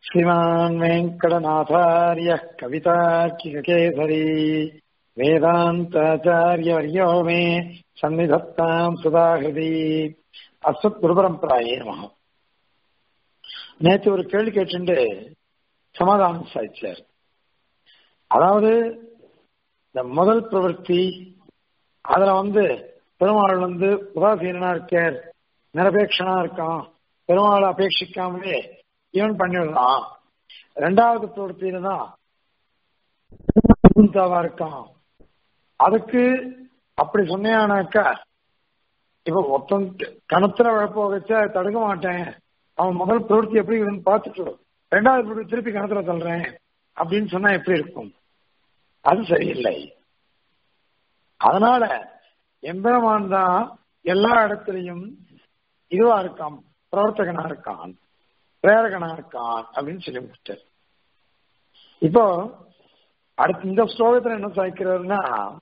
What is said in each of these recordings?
श्रीमान् वेङ्कटनाथार्यः कवितार्किककेसरी वेदान्ताचार्यवर्यो मे सन्निधत्ताम् सुधाहृதி அஸ்வத் குருபரம்பராயே நமக நேற்று ஒரு கேள்வி கேட்டு சமாதானம் சாதிச்சார் அதாவது இந்த முதல் பிரவൃத்தி அதுல வந்து பெருமாள் வந்து உதாசீனா இருக்கார் நிரபேட்சனா இருக்கான் பெருமாளை அபேட்சிக்காமலே இவன் பண்ணிடலாம் ரெண்டாவது பிரவൃத்தியில தான் இருக்கான் அதுக்கு அப்படி சொன்னியானாக்கா இப்ப ஒருத்தன் கணத்துல வழப்ப வச்சா தடுக்க மாட்டேன் அவன் முதல் பிரவൃத்தி எப்படி இருக்குன்னு பார்த்துட்டு ரெண்டாவது பிரவൃத்தி திருப்பி கணத்துல தள்ளுறேன் அப்படின்னு சொன்னா எப்படி இருக்கும் அது சரியில்லை அதனால எம்பெருமான் தான் எல்லா இடத்துலையும் இதுவா இருக்கான் பிரவர்த்தகனா இருக்கான் பிரேரகனா இருக்கான் அப்படின்னு சொல்லி முடிச்சார் இப்போ அடுத்து இந்த ஸ்லோகத்துல என்ன சாய்க்கிறாருன்னா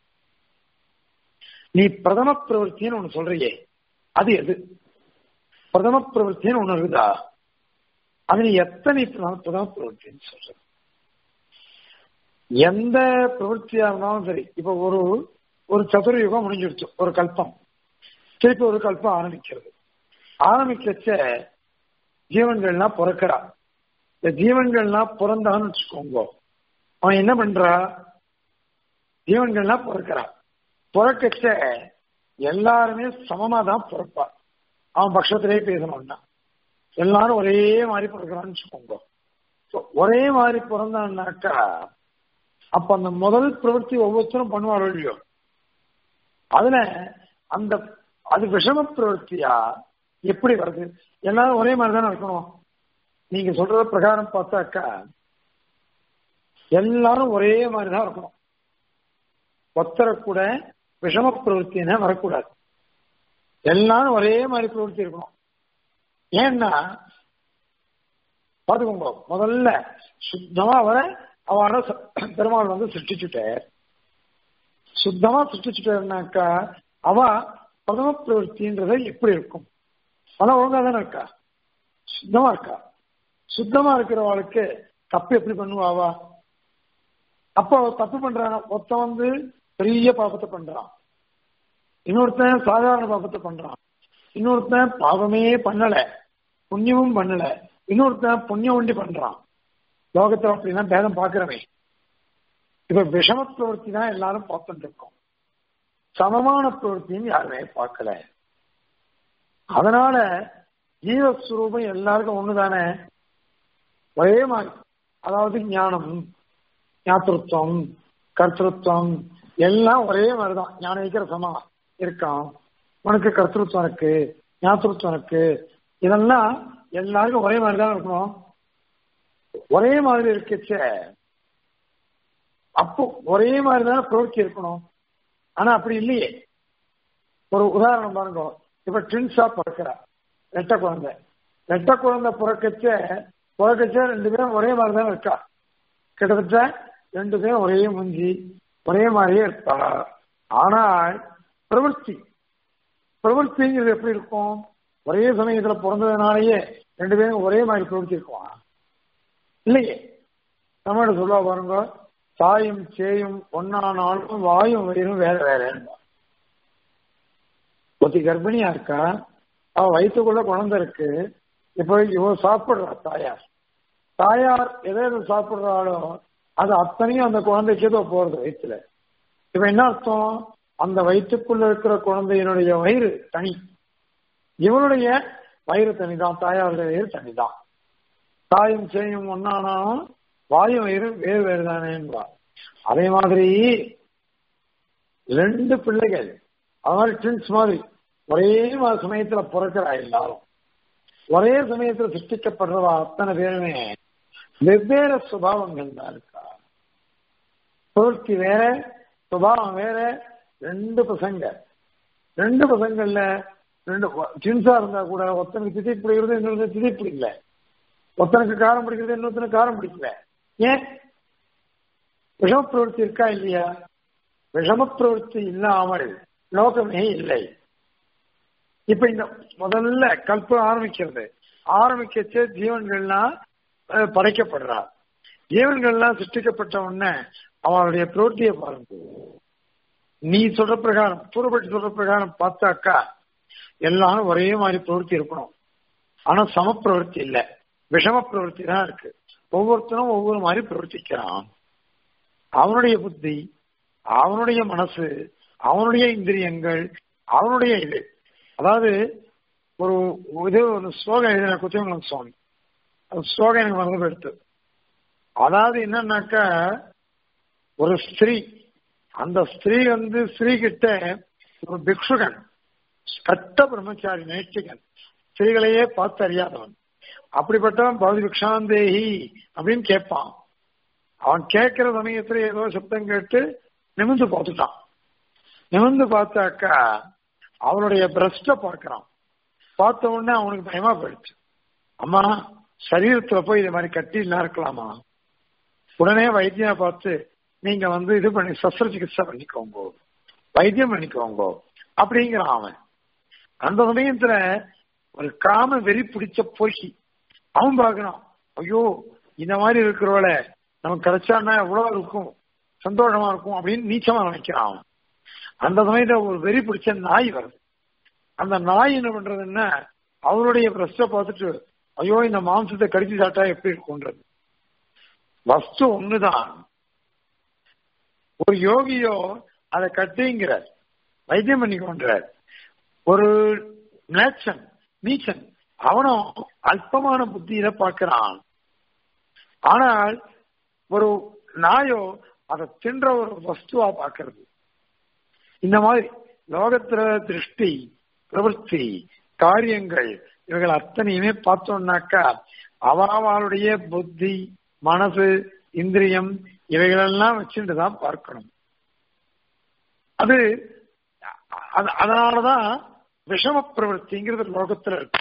நீ பிரதம பிரவருத்தின்னு ஒண்ணு சொல்றியே அது எது பிரதம பிரவருத்தின்னு ஒண்ணு இருக்குதா அது நீ எத்தனை பிரதம பிரவருத்தின்னு சொல்ற எந்த பிரவருத்தியா இருந்தாலும் சரி இப்ப ஒரு ஒரு சதுரயுகம் முடிஞ்சிருச்சு ஒரு கல்பம் திருப்பி ஒரு கல்பம் ஆரம்பிக்கிறது ஆரம்பிக்கச்ச ஜீவன்கள்லாம் பிறக்கிறா இந்த ஜீவன்கள்லாம் பிறந்தான்னு வச்சுக்கோங்க அவன் என்ன பண்றா ஜீவன்கள்லாம் பிறக்கிறா பிறக்கச்ச எல்லாருமே சமமா தான் பிறப்பா அவன் பட்சத்திலே பேசணும்னா எல்லாரும் ஒரே மாதிரி பிறக்கிறான்னு வச்சுக்கோங்க ஒரே மாதிரி பிறந்தான்னாக்கா அப்ப அந்த முதல் பிரவൃத்தி ஒவ்வொருத்தரும் பண்ணுவாரோ இல்லையோ அதுல அந்த அது விஷம பிரவൃத்தியா எப்படி வருது எல்லாரும் ஒரே மாதிரி தானே இருக்கணும் நீங்க சொல்ற பிரகாரம் பார்த்தாக்கா எல்லாரும் ஒரே மாதிரி தான் இருக்கணும் ஒத்தர கூட விஷம பிரவருத்தின வரக்கூடாது எல்லாரும் ஒரே மாதிரி பிரவருத்தி இருக்கணும் ஏன்னா பாத்துக்கோங்க முதல்ல சுத்தமா வர அவன பெருமாள் வந்து சிருஷ்டிச்சுட்டார் சுத்தமா சிருஷ்டிச்சுட்டாருனாக்கா அவ பிரதம பிரவருத்தின்றத எப்படி இருக்கும் அதெல்லாம் ஒழுங்கா தானே இருக்கா சுத்தமா இருக்கா சுத்தமா இருக்கிறவளுக்கு தப்பு எப்படி பண்ணுவாவா அப்போ தப்பு பண்றான் ஒருத்தன் வந்து பெரிய பாபத்தை பண்றான் இன்னொருத்தன் சாதாரண பாபத்தை பண்றான் இன்னொருத்தன் பாவமே பண்ணல புண்ணியமும் பண்ணல இன்னொருத்தன் புண்ணியம் ஒண்டி பண்றான் லோகத்துல அப்படின்னா பேதம் பாக்குறவே இப்ப விஷம பிரவருத்தி தான் எல்லாரும் பார்த்துட்டு இருக்கோம் சமமான பிரவருத்தின்னு யாருமே பார்க்கல அதனால ஜீவஸ்வரூபம் எல்லாருக்கும் ஒண்ணுதானே ஒரே மாதிரி அதாவது ஞானம் ஞாத்திருத்தம் கர்த்திருவம் எல்லாம் ஒரே மாதிரிதான் ஞானம் வைக்கிற சமா இருக்கான் உனக்கு கர்த்திருவம் இருக்கு ஞாத்திருத்தம் இருக்கு இதெல்லாம் எல்லாருக்கும் ஒரே மாதிரி தான் இருக்கணும் ஒரே மாதிரி இருக்கச்ச அப்போ ஒரே மாதிரி தானே பிரவர்த்தி இருக்கணும் ஆனா அப்படி இல்லையே ஒரு உதாரணம் பாருங்க இப்ப ட்வின்ஸா பிறக்கிறா ரெட்ட குழந்தை ரெட்ட குழந்தை பிறக்கச்ச பிறக்கச்ச ரெண்டு பேரும் ஒரே மாதிரி தானே இருக்கா கிட்டத்தட்ட ரெண்டு பேரும் ஒரே முஞ்சி ஒரே மாதிரியே இருப்பா ஆனால் பிரவൃத்தி பிரவൃத்திங்கிறது எப்படி இருக்கும் ஒரே சமயத்துல பிறந்ததுனாலயே ரெண்டு பேரும் ஒரே மாதிரி பிரவൃத்தி இருக்குமா இல்லையே தமிழ சொல்ல பாருங்க தாயும் சேயும் ஒன்னானாலும் வாயும் வயிறும் வேற வேற ஒத்தி கர்ப்பிணியா இருக்கா அவ வயிற்றுக்குள்ள குழந்தை இருக்கு இப்ப இவ சாப்பிடுறா தாயார் தாயார் எதை எது சாப்பிடுறாளோ அது அத்தனையும் அந்த குழந்தைக்கு ஏதோ போறது வயிற்றுல இப்ப என்ன அர்த்தம் அந்த வயிற்றுக்குள்ள இருக்கிற குழந்தையினுடைய வயிறு தனி இவனுடைய வயிறு தனிதான் தாயாருடைய வயிறு தனிதான் தாயும் செய்யும் ஒன்னானாலும் வாயு வயிறு வேறு வேறு தானேன்பா அதே மாதிரி ரெண்டு பிள்ளைகள் அது மாதிரி ட்வின்ஸ் மாதிரி ஒரே சமயத்துல பிறக்கிறா எல்லாரும் ஒரே சமயத்துல சிருஷ்டிக்கப்படுறவா அத்தனை பேருமே வெவ்வேறு சுபாவங்கள் தான் இருக்கா பிரவൃத்தி வேற சுபாவம் வேற ரெண்டு பசங்க ரெண்டு பசங்கள்ல ரெண்டு ட்வின்ஸா இருந்தா கூட ஒருத்தனுக்கு திதி பிடிக்கிறது இன்னொரு திதி பிடிக்கல ஒருத்தனுக்கு காரம் பிடிக்கிறது இன்னொருத்தனுக்கு காரம் பிடிக்கல ஏன் விஷம பிரவருத்தி இருக்கா இல்லையா விஷம பிரவருத்தி இல்லாமல் லோகமே இல்லை இப்ப இந்த முதல்ல கல்பம் ஆரம்பிக்கிறது ஆரம்பிக்கச்சே ஜீவன்கள்லாம் அஹ், படைக்கப்படுறார் ஜீவன்கள்லாம் சிருஷ்டிக்கப்பட்ட உடனே அவனுடைய பிரவೃತ್ತಿயை பாருங்க நீ சொல்ற பிரகாரம் பூர்வப்பட்டு சொல்ற பிரகாரம் பார்த்தாக்கா எல்லாரும் ஒரே மாதிரி பிரவೃத்தி இருக்கணும் ஆனா சம பிரவೃத்தி இல்ல விஷம பிரவೃத்தி தான் இருக்கு ஒவ்வொருத்தரும் ஒவ்வொரு மாதிரி பிரவர்த்திக்கிறான் அவனுடைய புத்தி அவனுடைய மனசு அவனுடைய இந்திரியங்கள் அவனுடைய இது அதாவது ஒரு இது ஒரு ஸ்லோகம் எழுதின குத்தியமங்கலம் சுவாமி அந்த ஸ்லோகம் எனக்கு மறந்து எடுத்து அதாவது என்னன்னாக்கா ஒரு ஸ்திரீ அந்த ஸ்திரீ வந்து ஸ்திரீ கிட்ட ஒரு பிக்ஷுகன் கட்ட பிரம்மச்சாரி நைஷ்டிகன் ஸ்திரீகளையே பார்த்து அறியாதவன் அப்படிப்பட்டவன் பகுதி பிக்ஷாந்தேகி அப்படின்னு கேட்பான் அவன் கேட்கிற சமயத்துல ஏதோ சப்தம் கேட்டு நிமிந்து பார்த்துட்டான் நிமிந்து பார்த்தாக்கா அவனுடைய பிரஸ்ட பார்க்கறான் பார்த்த உடனே அவனுக்கு பயமா போயிடுச்சு அம்மா சரீரத்துல போய் இது மாதிரி கட்டிலாம் இருக்கலாமா உடனே வைத்தியனை பார்த்து நீங்க வந்து இது பண்ணி சஸ்திர சிகிச்சை பண்ணிக்கோங்க வைத்தியம் பண்ணிக்கோங்க அப்படிங்கிறான் அவன் அந்த சமயத்துல ஒரு காம வெறி பிடிச்ச போக்கி அவன் பார்க்கறான் ஐயோ இந்த மாதிரி இருக்கிறவள நமக்கு கிடைச்சான்னா எவ்வளவு இருக்கும் சந்தோஷமா இருக்கும் அப்படின்னு நீச்சமா நினைக்கிறான் அவன் அந்த சமயத்துல ஒரு வெறி பிடிச்ச நாய் வருது அந்த நாய் என்ன பண்றதுன்னா அவருடைய பிரஸ்ட பார்த்துட்டு ஐயோ இந்த மாംசத்தை கடிச்சு சாப்பிட்டா எப்படி இருக்கும்ன்றது வஸ்து ஒண்ணுதான் ஒரு யோகியோ அதை கட்டிங்கிறார் வைத்தியம் பண்ணிக்கொண்டார் ஒரு நேச்சன் நீச்சன் அவனும் அல்பமான புத்தியில பார்க்கிறான் ஆனால் ஒரு நாயோ அதை தின்ற ஒரு வஸ்துவா பார்க்கிறது இந்த மாதிரி லோகத்துல திருஷ்டி பிரவൃத்தி காரியங்கள் இவைகள் அத்தனையுமே பார்த்தோம்னாக்கா அவளுடைய புத்தி மனசு இந்திரியம் இவைகளெல்லாம் வச்சுட்டு தான் பார்க்கணும் அது அது- அதனாலதான் விஷம பிரவൃத்திங்கிறது லோகத்துல இருக்கு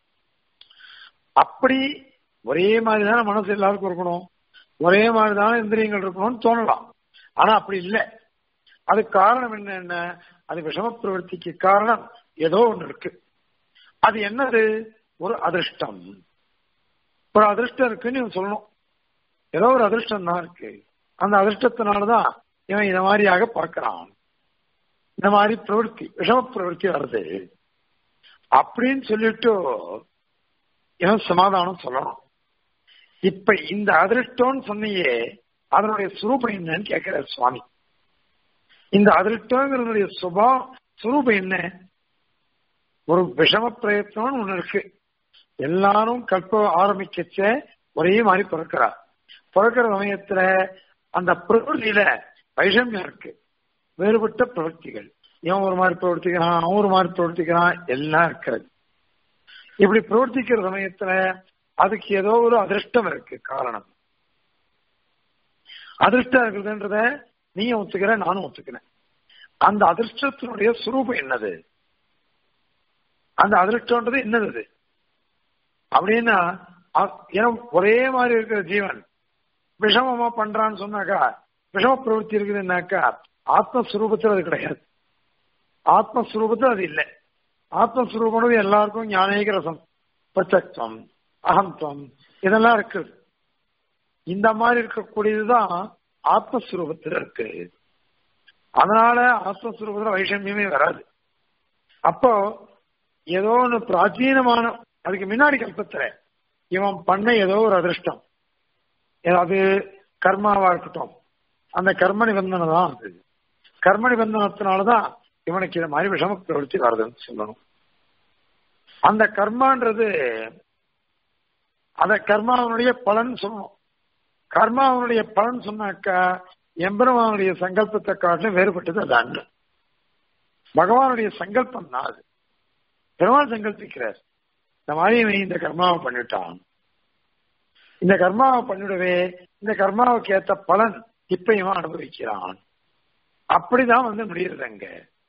அப்படி ஒரே மாதிரி தானே மனசு எல்லாருக்கும் இருக்கணும் ஒரே மாதிரி தானே இந்திரியங்கள் இருக்கணும்னு தோணலாம் ஆனா அப்படி இல்லை அது காரணம் என்ன என்ன அது விஷம பிரவൃத்திக்கு காரணம் ஏதோ ஒண்ணு இருக்கு அது என்னது ஒரு அதிர்ஷ்டம் ஒரு அதிர்ஷ்டம் இருக்குன்னு இவன் சொல்லணும் ஏதோ ஒரு அதிர்ஷ்டம் தான் இருக்கு அந்த அதிர்ஷ்டத்தினாலதான் இவன் இந்த மாதிரியாக பார்க்கிறான் இந்த மாதிரி பிரவൃத்தி விஷம பிரவൃத்தி வருது அப்படின்னு சொல்லிட்டு இவன் சமாதானம் சொல்லணும் இப்ப இந்த அதிருஷ்டம்னு சொன்னியே அதனுடைய சுரூபம் என்னன்னு கேட்கிறார் சுவாமி இந்த அதிருஷ்டங்கிறதுடைய சுபா சுரூபம் என்ன ஒரு விஷம பிரயத்தனம் ஒண்ணு இருக்கு எல்லாரும் கற்ப ஆரம்பிக்கச்ச ஒரே மாதிரி பிறக்கிறார் பிறக்கிற சமயத்துல அந்த பிரவൃத்தியில வைஷமியம் இருக்கு வேறுபட்ட பிரவൃத்திகள் இவன் ஒரு மாதிரி பிரவர்த்திக்கிறான் அவன் ஒரு மாதிரி பிரவர்த்திக்கிறான் எல்லாம் இருக்கிறது இப்படி பிரவர்த்திக்கிற சமயத்துல அதுக்கு ஏதோ ஒரு அதிர்ஷ்டம் இருக்கு காரணம் அதிர்ஷ்டம் இருக்குதுன்றத நீயும் ஒத்துக்கிற நானும் ஒத்துக்கிறேன் அந்த அதிர்ஷ்டத்தினுடைய சுரூபம் என்னது அந்த அதிர்ஷ்டம்ன்றது என்னது அது? அப்படின்னா அ- ஏன்னா ஒரே மாதிரி இருக்கிற ஜீவன் விஷமமா பண்றான்னு சொன்னாக்கா விஷம பிரவೃತ್ತಿ இருக்குதுன்னாக்கா ஆத்மஸ்வரூபத்தில் அது கிடையாது ஆத்மஸ்வரூபத்தில் அது இல்லை ஆத்மஸ்வரூபம்னது எல்லாருக்கும் ஞானேக ரசம் பிரத்யக்தம் அகம்தம் இதெல்லாம் இருக்குது இந்த மாதிரி இருக்கக்கூடியதுதான் ஆத்மஸ்வரூபத்தில் இருக்கு அதனால ஆத்மஸ்வரூபத்தில் வைஷமியமே வராது அப்போ ஏதோ ஒன்று பிராச்சீனமான அதுக்கு முன்னாடி கல்பத்துல இவன் பண்ண ஏதோ ஒரு அதிர்ஷ்டம் ஏதாவது கர்மாவா இருக்கட்டும் அந்த கர்ம நிபந்தனை தான் அது கர்ம நிபந்தனத்தினாலதான் இவனுக்கு இந்த மாதிரி விஷம பிரவೃತ್ತಿ வருதுன்னு சொல்லணும் அந்த கர்மான்றது அத கர்மாவனுடைய பலன் சொல்லணும் கர்மாவனுடைய பலன் சொன்னாக்கா எம்பெருமானுடைய சங்கல்பத்தை காட்டிலும் வேறுபட்டது அது அன்று பகவானுடைய சங்கல்பம் தான் அது பெருமாள் சங்கல்பிக்கிறார் இந்த மாதிரி இவன் இந்த கர்மாவை பண்ணிட்டான் இந்த கர்மாவை பண்ணிவிடவே இந்த கர்மாவுக்கு ஏத்த பலன் இப்ப இவன் அனுபவிக்கிறான் அப்படிதான் வந்து முடியுது அங்க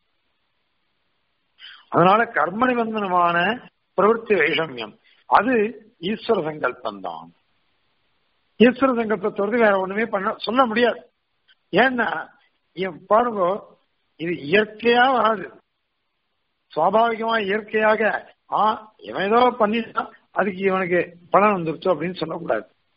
அதனால கர்ம நிபந்தனமான பிரவൃத்தி வைஷமியம் அது ஈஸ்வர சங்கல்பம் தான் ஈஸ்வர சங்கல்பத்தோடு வேற ஒண்ணுமே பண்ண சொல்ல முடியாது ஏன்னா இவன் பாருங்க இது இயற்கையா வராது சுவாபாவிகமா இயற்கையாக ஆ இவன் ஏதோ பண்ணிட்டான் அதுக்கு இவனுக்கு பலன் வந்துருச்சு அப்படின்னு சொல்லக்கூடாது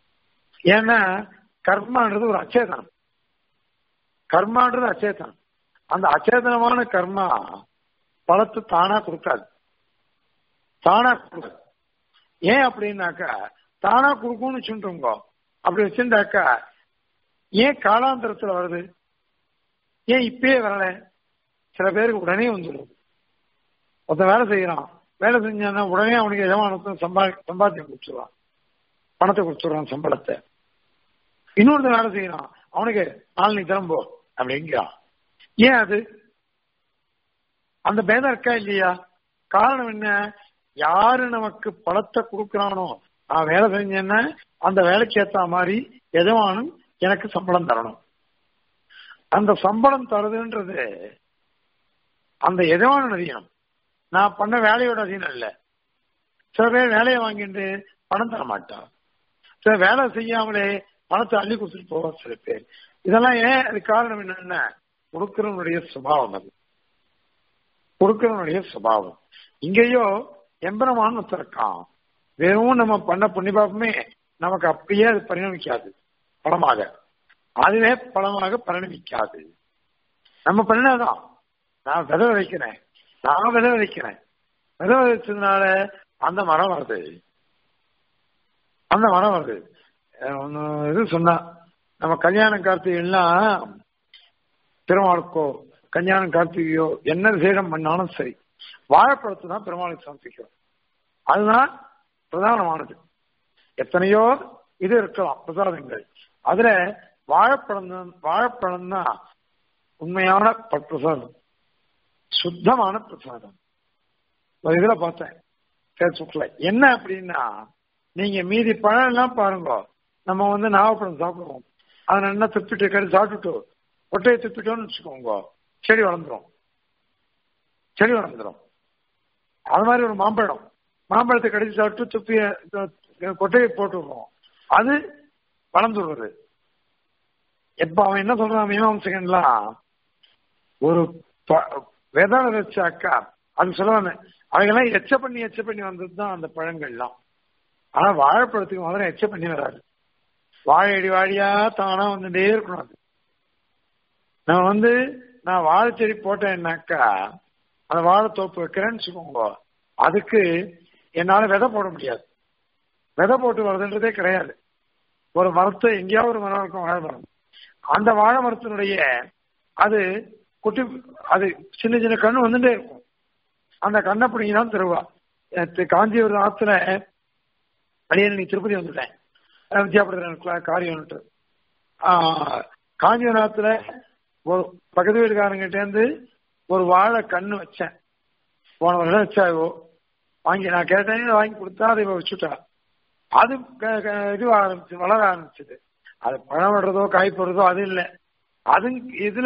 ஏன்னா கர்மான்றது ஒரு அச்சேதனம் கர்மான்றது அச்சேதனம் அந்த அச்சேதனமான கர்மா பலத்தை தானா கொடுக்காது தானா கொடுக்காது ஏன் அப்படின்னாக்கா தானா கொடுக்கும்னு வச்சுட்டோங்க அப்படி வச்சிருந்தாக்கா ஏன் காலாந்தரத்துல வருது ஏன் இப்பயே வரல சில பேருக்கு உடனே வந்துடும் ஒருத்தன் வேலை செய்யறான் வேலை செஞ்சான்னா உடனே அவனுக்கு எஜமானத்தை சம்பா சம்பாத்தியம் கொடுத்துருவான் பணத்தை கொடுத்துடுறான் சம்பளத்தை இன்னொருத்தன் வேலை செய்யறான் அவனுக்கு நாளைக்கு திரும்போ அப்படிங்கிறான் ஏன் அது அந்த பேதம் இருக்கா இல்லையா காரணம் என்ன யாரு நமக்கு பணத்தை கொடுக்கறானோ நான் வேலை செஞ்சேன்னா அந்த வேலைக்கு ஏத்த மாதிரி எஜமானன் எனக்கு சம்பளம் தரணும் அந்த சம்பளம் தருதுன்றது அந்த எஜமானன் அதிகம் நான் பண்ண வேலையோட அதிகம் இல்ல சில பேர் வேலையை வாங்கிட்டு பணம் தர மாட்டான் சில வேலை செய்யாமலே பணத்தை அள்ளி கொடுத்துட்டு போவா சில பேர் இதெல்லாம் ஏன் அது காரணம் என்னன்னா கொடுக்கிறவனுடைய சுபாவம் அது கொடுக்கிறவனுடைய சுபாவம் இங்கேயோ எம்பரமான இருக்கான் வெறும் நம்ம பண்ண புண்ணியபாபமே நமக்கு அப்படியே அது பரிணமிக்காது பலமாக அதுவே பலமாக பரிணமிக்காது நம்ம பண்ணதான் நான் விதை விதைக்கிறேன் நான் விதை விதைக்கிறேன் விதை விதைச்சதுனால அந்த மரம் வருது அந்த மரம் வருது ஒன்னு இது சொன்னா நம்ம கல்யாண கார்த்திகைலாம் பெருமாளுக்கோ கல்யாணம் கார்த்திகையோ என்ன விசேஷம் பண்ணாலும் சரி வாழைப்பழத்தை தான் பெருமாளுக்கு சமர்ப்பிக்கிறோம் அதுதான் பிரதானமானது எத்தனையோ இது இருக்கலாம் பிரசாதங்கள் அதுல வாழைப்பழம் தான் வாழைப்பழம் தான் உண்மையான பிரசாதம் சுத்தமான பிரசாதம் ஒரு இதுல பார்த்தேன் பேஸ்புக்ல என்ன அப்படின்னா நீங்க மீதி பழம் எல்லாம் பாருங்க நம்ம வந்து நாகப்பழம் சாப்பிடுவோம் அதை நல்லா துப்பிட்டு கறி சாப்பிட்டுட்டு ஒட்டையை துப்பிட்டோம்னு வச்சுக்கோங்க செடி வளர்ந்துரும் செடி வளர்ந்துரும் அது மாதிரி ஒரு மாம்பழம் மாம்பழத்தை கடிச்சு சாப்பிட்டு துப்பிய கொட்டையை போட்டுருவோம் அது வளர்ந்துடுறது எப்ப அவன் என்ன சொல்றான் மீமாம்சகன்லாம் ஒரு விதை வச்சாக்கா அது சொல்லுவாங்க அவைகள்லாம் எச்ச பண்ணி எச்ச பண்ணி வந்தது தான் அந்த பழங்கள்லாம் ஆனா வாழைப்பழத்துக்கு முதல்ல எச்ச பண்ணி வராது வாழையடி வாழியா தானா வந்துட்டே இருக்கணும் அது நான் வந்து நான் வாழைச்செடி போட்டேன்னாக்கா அந்த வாழைத்தோப்பு வைக்கிறேன்னு வச்சுக்கோங்க அதுக்கு என்னால விதை போட முடியாது விதை போட்டு வருதுன்றதே கிடையாது ஒரு மரத்தை எங்கேயாவது ஒரு மரம் இருக்கும் வாழை மரம் அந்த வாழை மரத்தினுடைய அது குட்டி அது சின்ன சின்ன கண்ணு வந்துட்டே இருக்கும் அந்த கண்ணை பிடிங்கி தான் தருவா காஞ்சிபுரம் ஆத்துல அடியில் நீ திருப்பதி வந்துட்டேன் வித்யாபுரத்தில் காரியம்ட்டு காஞ்சிபுரம் ஆத்துல ஒரு பக்கத்து வீட்டுக்காரங்கிட்ட இருந்து ஒரு வாழை கண்ணு வச்சேன் போன வருடம் வச்சாவோ வாங்கி நான் கேட்டேன் வாங்கி கொடுத்தா அதை வச்சுட்டா அது இது ஆரம்பிச்சு வளர ஆரம்பிச்சது அது பழம் விடுறதோ காய் போடுறதோ அது இல்லை அது இதுல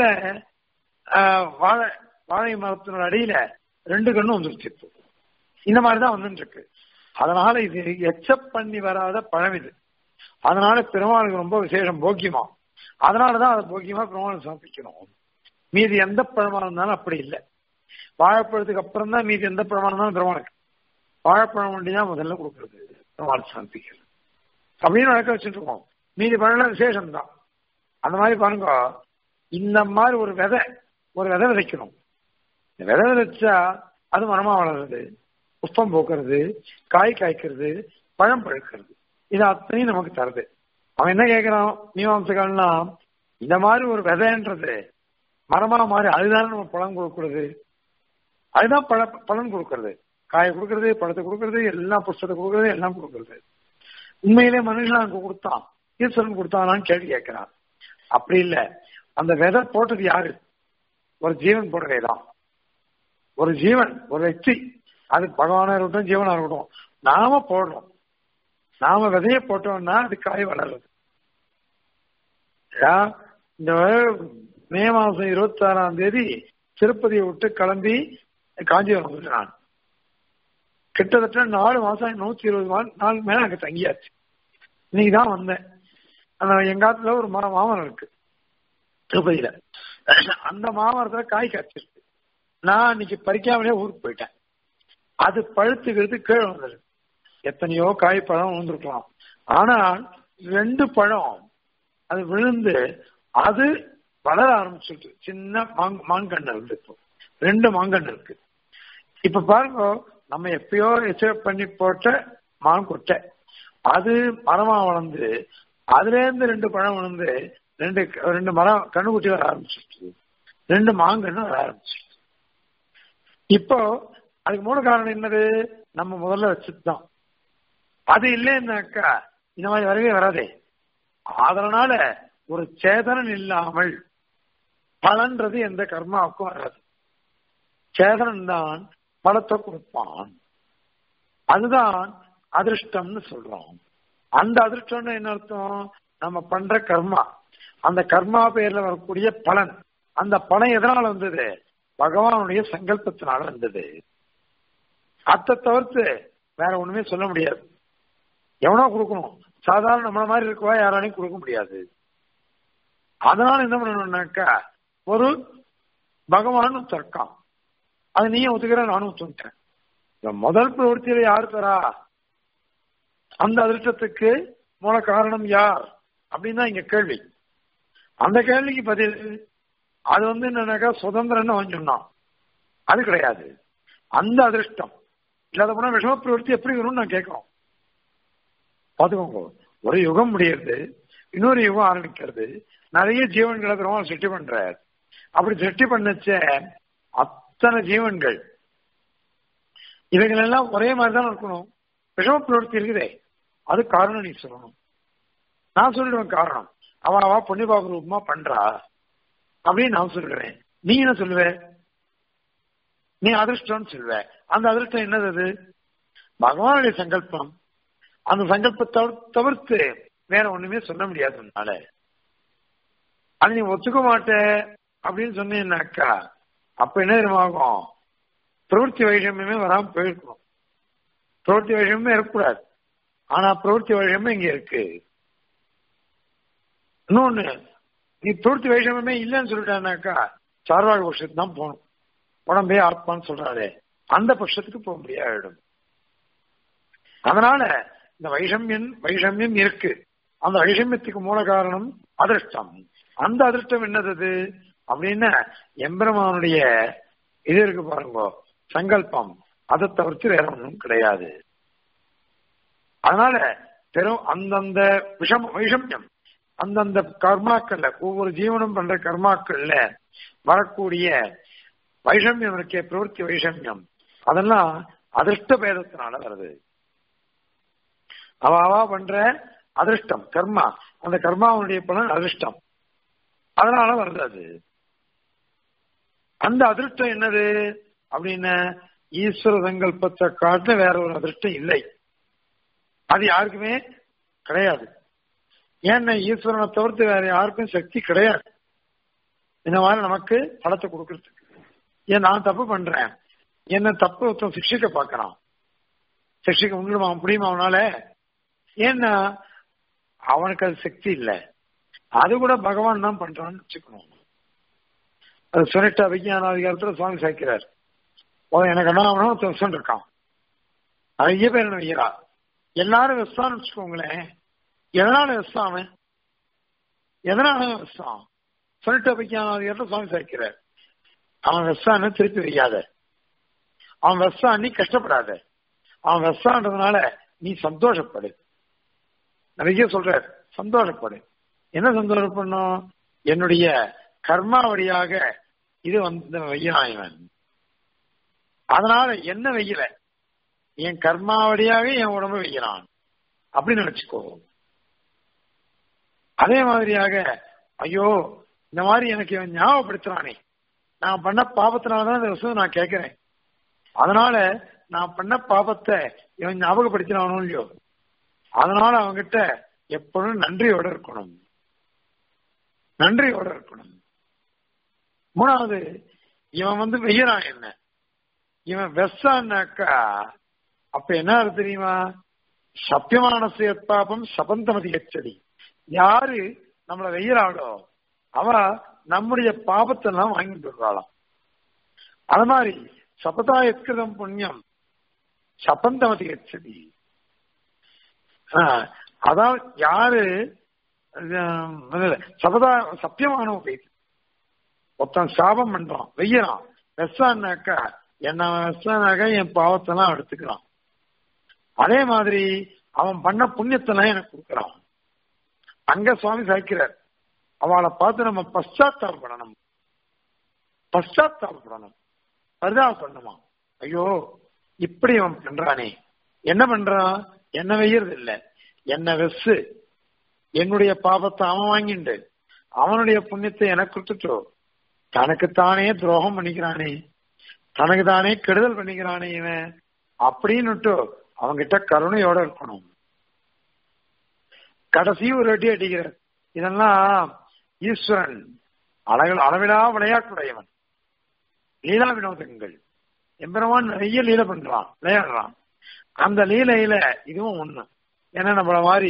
வாழை வாழை மரத்தினோட அடியில ரெண்டு கண்ணும் வந்துருச்சு இப்போ இந்த மாதிரிதான் வந்துட்டு இருக்கு அதனால இது எச்சப் பண்ணி வராத பழம் இது அதனால பெருமாளுக்கு ரொம்ப விசேஷம் போக்கியமா அதனாலதான் அதை போக்கியமா பெருமாளுக்கு சமர்ப்பிக்கணும் மீதி எந்த பழமா இருந்தாலும் அப்படி இல்லை வாழைப்பழத்துக்கு அப்புறம் தான் மீதி எந்த பழமா இருந்தாலும் பெருமாளுக்கு வாழைப்பழம் ஒண்டி தான் முதல்ல கொடுக்கறது பெருமாளுக்கு சமர்ப்பிக்கிறது அப்படின்னு வழக்க வச்சுட்டு இருக்கோம் மீதி பழம் விசேஷம் தான் அந்த மாதிரி பாருங்க இந்த மாதிரி ஒரு விதை ஒரு விதை விதைக்கணும் இந்த விதை விதைச்சா அது மரமா வளருது புஷ்பம் போக்குறது காய் காய்க்கிறது பழம் பழுக்கிறது இது அத்தனையும் நமக்கு தருது அவன் என்ன கேட்கிறான் மீமாம்சகள்னா இந்த மாதிரி ஒரு விதைன்றது மரமா மாறி அதுதானே நம்ம பழம் கொடுக்கறது அதுதான் பழ பலன் கொடுக்கறது காயை கொடுக்கறது பழத்தை கொடுக்கறது எல்லாம் புஷ்பத்தை கொடுக்கறது எல்லாம் கொடுக்கறது உண்மையிலே மனுஷன் அங்க கொடுத்தான் ஈஸ்வரன் கொடுத்தானான்னு கேள்வி கேட்கிறான் அப்படி இல்லை அந்த விதை போட்டது யாரு ஒரு ஜீவன் போடுறதே தான் ஒரு ஜீவன் ஒரு వ్యక్తి அது பகவானா இருக்கட்டும் ஜீவனா இருக்கட்டும் நாம போடுறோம் நாம விதைய போட்டோம்னா அது காய் வளருது இந்த மே மாசம் இருபத்தி ஆறாம் தேதி திருப்பதியை விட்டு கிளம்பி காஞ்சிபுரம் வந்துட்டு நான் கிட்டத்தட்ட நாலு மாசம் நூத்தி இருபது நாள் மேல அங்க தங்கியாச்சு இன்னைக்கு தான் வந்தேன் அந்த எங்காத்துல ஒரு மரம் மாமரம் இருக்கு திருப்பதியில அந்த மாமரத்துல காய் காய்ச்சிருக்கு நான் இன்னைக்கு பறிக்காமலே ஊருக்கு போயிட்டேன் அது பழுத்துக்கிறது கீழே வந்தது எத்தனையோ காய் பழம் வந்திருக்கலாம் ஆனால் ரெண்டு பழம் அது விழுந்து அது வளர ஆரம்பிச்சுட்டு சின்ன மாங் மாங்கன்று இருந்து இப்போ ரெண்டு மாங்கன்று இருக்கு இப்ப பாருங்க நம்ம எப்பயோ எச்சப் பண்ணி போட்ட மாங்கொட்டை அது மரமா வளர்ந்து அதுல இருந்து ரெண்டு பழம் விழுந்து ரெண்டு ரெண்டு மரம் கண்ணுக்குட்டி வர ஆரம்பிச்சிருச்சு ரெண்டு மாங்கன்னு வர ஆரம்பிச்சிருச்சு இப்போ அதுக்கு மூல காரணம் என்னது நம்ம முதல்ல வச்சதுதான் அது இல்லைன்னாக்கா இந்த மாதிரி வரவே வராதே அதனால ஒரு சேதனன் இல்லாமல் பலன்றது எந்த கர்மாவுக்கும் வராது சேதனன் தான் பலத்தை கொடுப்பான் அதுதான் அதிர்ஷ்டம்னு சொல்றோம் அந்த அதிர்ஷ்டம்னு என்ன அர்த்தம் நம்ம பண்ற கர்மா அந்த கர்மா பேர்ல வரக்கூடிய பலன் அந்த பலன் எதனால வந்தது பகவானுடைய சங்கல்பத்தினால வந்தது அத்தை தவிர்த்து வேற ஒண்ணுமே சொல்ல முடியாது எவனோ கொடுக்கணும் சாதாரண நம்மள மாதிரி இருக்கவா யாராலையும் கொடுக்க முடியாது அதனால என்ன பண்ணணும்னாக்கா ஒரு பகவான் தர்க்கம் அது நீயும் ஒத்துக்கிற நானும் ஒத்துக்கிட்டேன் இந்த முதல் பிரவൃத்தியில யார் தரா அந்த அதிர்ஷ்டத்துக்கு மூல காரணம் யார் அப்படின்னு தான் இங்க கேள்வி அந்த கேள்விக்கு பதில் அது வந்து என்னன்னாக்கா சுதந்திரம்னு அவன் சொன்னான் அது கிடையாது அந்த அதிர்ஷ்டம் இல்லாத போனா விஷம பிரவൃத்தி எப்படி வரும்னு நான் கேட்கிறோம் பாத்துக்கோங்க ஒரு யுகம் முடியுது இன்னொரு யுகம் ஆரம்பிக்கிறது நிறைய ஜீவன்களை பெருமாள் சிருஷ்டி பண்றார் அப்படி சிருஷ்டி பண்ணச்ச அத்தனை ஜீவன்கள் இவைகள் எல்லாம் ஒரே மாதிரி தான் இருக்கணும் விஷம பிரவൃத்தி இருக்குதே அது காரணம் நீ சொல்லணும் நான் சொல்லிடுவேன் காரணம் அவ அவ புண்ணியபாப ரூபமா பண்றா அப்படின்னு நான் சொல்லுவேன் நீ என்ன சொல்லுவ நீ அதிர்ஷ்டம்னு சொல்லுவ அந்த அதிர்ஷ்டம் என்னது அது பகவானுடைய சங்கல்பம் அந்த சங்கல்பத்தை தவிர்த்து வேற ஒண்ணுமே சொல்ல முடியாது உன்னால அது நீ ஒத்துக்க மாட்ட அப்படின்னு சொன்னீங்கன்னாக்கா அப்ப என்ன தெரியுமாகும் பிரவൃத்தி வைஷமியமே வராம போயிருக்கணும் பிரவൃத்தி வைஷமியமே இருக்கக்கூடாது ஆனா பிரவൃத்தி வைஷமே இங்க இருக்கு இன்னொன்னு நீ பிரவൃத்தி வைஷமியமே இல்லைன்னு சொல்லிட்டானாக்கா சார்வாழ் பட்சத்துக்கு தான் போகணும் உடம்பே ஆத்மான்னு சொல்றாரு அந்த பட்சத்துக்கு போக முடியாயிடும் அதனால இந்த வைஷமியன் வைஷமியம் இருக்கு அந்த வைஷமியத்துக்கு மூல காரணம் அதிர்ஷ்டம் அந்த அதிர்ஷ்டம் என்னது அப்படின்னா எம்பெருமானுடைய இது இருக்கு பாருங்க சங்கல்பம் அதை தவிர்த்து வேற ஒன்றும் கிடையாது அதனால பெரும் அந்தந்த விஷம் வைஷமியம் அந்தந்த கர்மாக்கள்ல ஒவ்வொரு ஜீவனும் பண்ற கர்மாக்கள்ல வரக்கூடிய வைஷமியம் இருக்கே பிரவൃத்தி வைஷமியம் அதெல்லாம் அதிர்ஷ்ட பேதத்தினால வருது அவ அவா பண்ற அதிர்ஷ்டம் கர்மா அந்த கர்மாவுடைய பலன் அதிர்ஷ்டம் அதனால வருது அது அந்த அதிர்ஷ்டம் என்னது அப்படின்னு ஈஸ்வர சங்கல்பத்தை காட்ட வேற ஒரு அதிர்ஷ்டம் இல்லை அது யாருக்குமே கிடையாது ஏன்னா ஈஸ்வரனை தவிர்த்து வேற யாருக்கும் சக்தி கிடையாது இந்த மாதிரி நமக்கு படத்தை கொடுக்கறதுக்கு ஏன் நான் தப்பு பண்றேன் என்ன தப்பு ஒருத்தன் சிக்ஷிக்க பார்க்கறான் சிக்ஷிக்க முடியுமா முடியுமா அவனால ஏன்னா அவனுக்கு அது சக்தி இல்லை அது கூட பகவான் தான் பண்றான்னு வச்சுக்கணும் அது சுனிட்ட விஞ்ஞான அதிகாரத்துல சுவாமி சாய்க்கிறார் எனக்கு என்ன ஆகணும் ஒருத்தன் இருக்கான் நிறைய பேர் என்ன வைக்கிறா எல்லாரும் வெஸ்தான்னு வச்சுக்கோங்களேன் எதனால வெஸ்தான் அவன் எதனால வெஸ்தான் சுனிட்ட விஞ்ஞான அதிகாரத்துல சுவாமி சாய்க்கிறார் அவன் வெஸ்தான்னு திருப்பி வைக்காத அவன் வெஸ்தான் நீ கஷ்டப்படாத அவன் வெஸ்தான்றதுனால நீ சந்தோஷப்படு நிறைய சொல்ற சந்தோஷப்படு என்ன சந்தோஷப்படணும் என்னுடைய கர்மா வழியாக இது வந்து வையனான் இவன் அதனால என்ன வெய்யல என் கர்மா வழியாக என் உடம்பு வைக்கிறான் அப்படின்னு நினைச்சுக்கோ அதே மாதிரியாக ஐயோ இந்த மாதிரி எனக்கு இவன் ஞாபகப்படுத்துறானே நான் பண்ண பாபத்தினாலதான் இந்த விஷயம் நான் கேட்கிறேன் அதனால நான் பண்ண பாபத்தை இவன் ஞாபகப்படுத்தினானோ இல்லையோ அதனால அவங்கிட்ட எப்பொழுதும் நன்றியோட இருக்கணும் நன்றியோட இருக்கணும் மூணாவது இவன் வந்து வெய்யறான் என்ன இவன் வெஸ்ஸான்னாக்கா அப்ப என்ன தெரியுமா சத்தியமான பாபம் சபந்தமதி எச்சடி யாரு நம்மளை வெய்யறாளோ அவ நம்முடைய பாபத்தை எல்லாம் வாங்கிட்டு வருவாளாம் அது மாதிரி சபதா எத்கிருதம் புண்ணியம் சபந்தமதி எச்சதி அதான் யாரு சபதா சத்தியமான பேச்சு ஒருத்தன் சாபம் பண்றான் வெய்யறான் வெசான்னாக்கா என்ன வெசானாக்கா என் பாவத்தெல்லாம் எடுத்துக்கிறான் அதே மாதிரி அவன் பண்ண புண்ணியத்தெல்லாம் எனக்கு கொடுக்குறான் அங்க சுவாமி சாய்க்கிறார் அவளை பார்த்து நம்ம பశ్చాத்தாபப்படணும் பశ్చాத்தாபப்படணும் பரிதாபப்படணுமா ஐயோ இப்படி அவன் பண்றானே என்ன பண்றான் என்ன வெய்யறது இல்ல என்ன வெசு என்னுடைய பாபத்தை அவன் வாங்கிண்டு அவனுடைய புண்ணியத்தை எனக்கு கொடுத்துட்டோ தனக்குத்தானே துரோகம் பண்ணிக்கிறானே தனக்கு தானே கெடுதல் பண்ணிக்கிறானே இவன் அப்படின்னுட்டு அவங்கிட்ட கருணையோட இருக்கணும் கடைசி ஒரு அடி அடிக்கிறார் இதெல்லாம் ஈஸ்வரன் அளவில் அளவிலா விளையாட்டுடையவன் லீலா வினோதங்கள் எம்பெருமான் நிறைய லீலை பண்றான் விளையாடுறான் அந்த லீலையில இதுவும் ஒண்ணு ஏன்னா நம்மள மாதிரி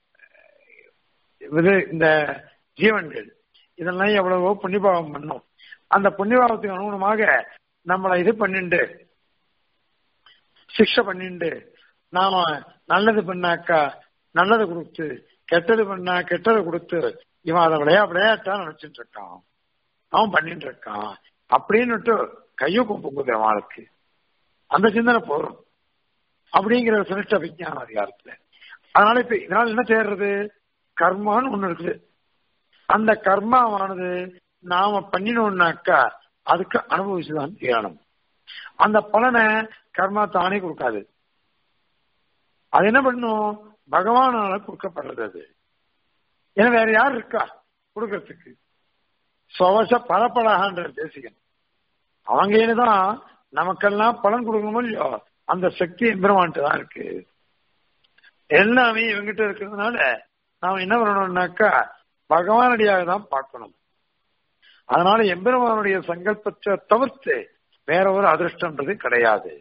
இது இந்த ஜீவன்கள் இதெல்லாம் எவ்வளவோ புண்ணியபாவம் பண்ணும் அந்த புண்ணியபாவத்துக்கு அனுகுணமாக நம்மளை இது பண்ணிண்டு சிக்ஷை பண்ணிண்டு நாம நல்லது பண்ணாக்கா நல்லது கொடுத்து கெட்டது பண்ணா கெட்டதை கொடுத்து இவன் அதை விளையா விளையாட்டா நினைச்சிட்டு இருக்கான் அவன் பண்ணிட்டு இருக்கான் அப்படின்னுட்டு கையோ கும்புங்குது அவனுக்கு அந்த சிந்தனை போதும் அப்படிங்கிற சினிஷ்ட விஞ்ஞான அதிகாரத்துல அதனால இப்ப இதனால என்ன செய்யறது கர்மான்னு ஒண்ணு இருக்குது அந்த கர்மாவானது நாம பண்ணினோம்னாக்கா அதுக்கு அனுபவிச்சுதான் தீரணும் அந்த பலனை கர்மா தானே கொடுக்காது அது என்ன பண்ணும் பகவானால கொடுக்கப்படுறது அது ஏன்னா வேற யார் இருக்கா கொடுக்கறதுக்கு சுவச பலப்படாகன்ற தேசிகன் அவங்க தான் நமக்கெல்லாம் பலன் கொடுக்கணுமோ இல்லையோ அந்த சக்தி எம்பெருமான்ட்டு தான் இருக்கு எல்லாமே இவங்கிட்ட இருக்கிறதுனால நாம என்ன பண்ணணும்னாக்கா பகவானடியாக தான் பார்க்கணும் அதனால எம்பெருமானுடைய சங்கல்பத்தை தவிர்த்து வேற ஒரு அதிர்ஷ்டம்ன்றது கிடையாது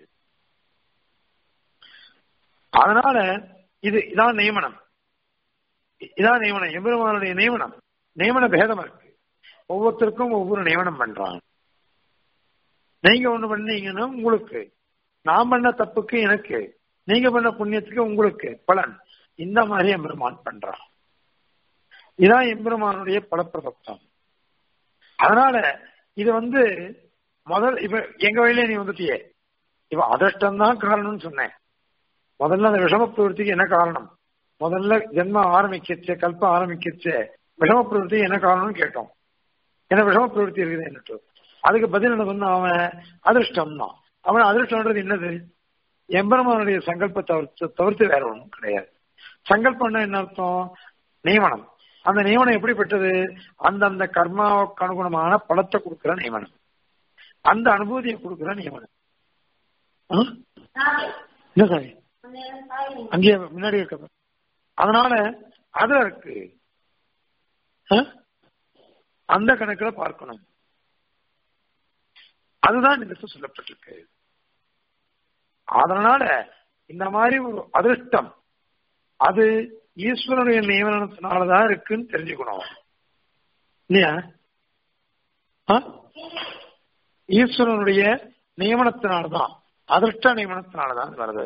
அதனால இது இதான் நியமனம் இதான் நியமனம் எம்பெருமானுடைய நியமனம் நியமன பேதம் இருக்கு ஒவ்வொருத்தருக்கும் ஒவ்வொரு நியமனம் பண்றான் நீங்க ஒண்ணு பண்ணீங்கன்னா உங்களுக்கு நான் பண்ண தப்புக்கு எனக்கு நீங்க பண்ண புண்ணியத்துக்கு உங்களுக்கு பலன் இந்த மாதிரி எம்பெருமான் பண்றான் இதான் எம்பெருமானுடைய பலப்பிரதம் அதனால இது வந்து முதல் இப்ப எங்க வழியில நீ வந்துட்டியே இப்ப அதிர்ஷ்டம் தான் காரணம்னு சொன்னேன் முதல்ல அந்த விஷம பிரவருத்திக்கு என்ன காரணம் முதல்ல ஜென்மம் ஆரம்பிக்கச்சு கல்பம் ஆரம்பிக்கச்சு விஷம பிரவருத்தி என்ன காரணம்னு கேட்டோம் என்ன விஷம பிரவருத்தி இருக்குது என்னட்டு அதுக்கு பதில் என்ன சொன்ன அவன் அதிர்ஷ்டம் தான் அவன் அதிர்ஷ்டம்ன்றது என்னது எம்பெருமானுடைய சங்கல்பத்தை தவிர்த்து வேற ஒன்றும் கிடையாது சங்கல்பம்னா என்ன அர்த்தம் நியமனம் அந்த நியமனம் எப்படிப்பட்டது அந்தந்த கர்மாவுக்கு அனுகுணமான பலத்தை கொடுக்கிற நியமனம் அந்த அனுபூதியை கொடுக்கிற நியமனம் என்ன சாமி அங்கே முன்னாடி இருக்க அதனால அதுல இருக்கு அந்த கணக்குல பார்க்கணும் அதுதான் இந்த சொல்லப்பட்டிருக்கு அதனால இந்த மாதிரி ஒரு அதிர்ஷ்டம் அது ஈஸ்வரனுடைய நியமனத்தினாலதான் இருக்குன்னு தெரிஞ்சுக்கணும் இல்லையா ஈஸ்வரனுடைய நியமனத்தினால்தான் அதிர்ஷ்ட நியமனத்தினாலதான் வருது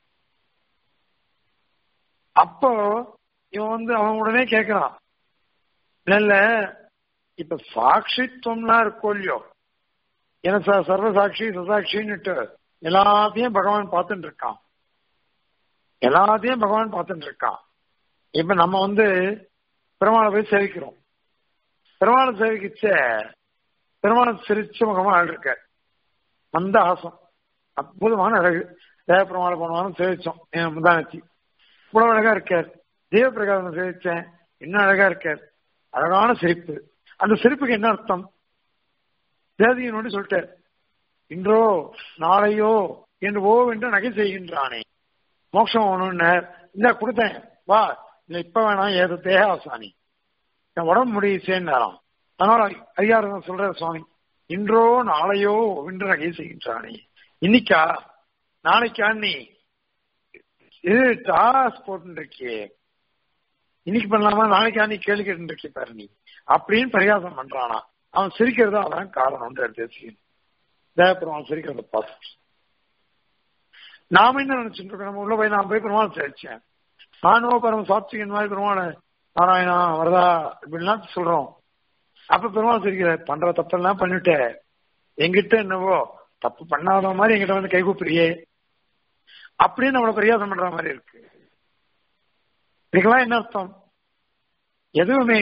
அப்போ இவன் வந்து அவன் உடனே கேட்கிறான் இல்ல இப்ப சாட்சித்துவம்லாம் இருக்கோ இல்லையோ ஏன்னா சர்வ சாட்சி சசாட்சின்னுட்டு எல்லாத்தையும் பகவான் பார்த்துட்டு இருக்கான் எல்லாத்தையும் பகவான் பார்த்துட்டு இருக்கான் இப்ப நம்ம வந்து பெருமாளை போய் சேவிக்கிறோம் பெருமாளை சேவிக்கிச்ச பெருமாளை சிரிச்ச முகமா ஆள் இருக்க மந்த ஆசம் அற்புதமான அழகு தேவ பெருமாளை போனவாலும் சேவிச்சோம் என் முந்தானத்தி இவ்வளவு அழகா இருக்கார் தேவ பிரகாசம் சேவிச்சேன் இன்னும் அழகா இருக்கார் அழகான சிரிப்பு அந்த சிரிப்புக்கு என்ன அர்த்தம் தேதியினோடு சொல்லிட்டார் இன்றோ நாளையோ என்று ஓ என்று நகை செய்கின்றானே மோட்சம் ஒண்ணுன்னு இந்த கொடுத்தேன் வா இல்ல இப்ப வேணாம் ஏதோ தேகாசாமி என் உடம்பு முடியுச்சேன்னாராம் அதனால அதிகாரம் சொல்ற சுவாமி இன்றோ நாளையோ என்று நகை செய்கின்றானே இன்னைக்கா நாளைக்கா நீ இது டாஸ் போட்டுருக்கியே இன்னைக்கு பண்ணலாமா நாளைக்கா நீ கேள்வி கேட்டு பாரு நீ அப்படின்னு பரிகாசம் பண்றானா அவன் சிரிக்கிறது அதான் காரணம் எடுத்து தேவபெருமான் சிரிக்கிறத பார்த்து நாம என்ன நினைச்சுட்டு இருக்கோம் நம்ம உள்ள போய் நான் போய் பெருமாள் சேவிச்சேன் நானும் பரம சாத்விகன் மாதிரி பெருமாள் நாராயணா வரதா இப்படிலாம் சொல்றோம் அப்ப பெருமாள் சிரிக்கிற பண்ற தப்பெல்லாம் பண்ணிட்ட எங்கிட்ட என்னவோ தப்பு பண்ணாத மாதிரி எங்கிட்ட வந்து கைகூப்பிரியே அப்படின்னு நம்மளை பரியாசம் பண்ற மாதிரி இருக்கு இதுக்கெல்லாம் என்ன அர்த்தம் எதுவுமே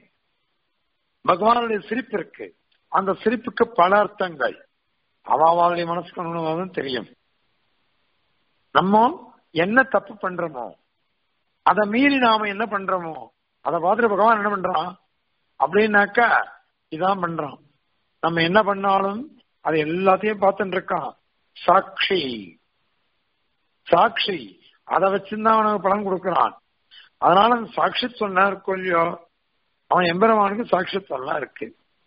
பகவானுடைய சிரிப்பு இருக்கு அந்த சிரிப்புக்கு பல அர்த்தங்கள் அவாவாளுடைய மனசுக்கு அனுபவம் தெரியும் நம்ம என்ன தப்பு பண்றோமோ அதை மீறி நாம என்ன பண்றோமோ அதை பார்த்துட்டு பகவான் என்ன பண்றான் அப்படின்னாக்கா இதான் பண்றான் நம்ம என்ன பண்ணாலும் அது எல்லாத்தையும் பார்த்துட்டு இருக்கான் சாட்சி சாட்சி அதை வச்சுதான் அவனுக்கு பலன் கொடுக்கிறான் அதனால அந்த சாட்சித்துவம் இருக்கும் இல்லையோ அவன் எம்பெருமானுக்கு சாட்சித்துவம்லாம் இருக்கு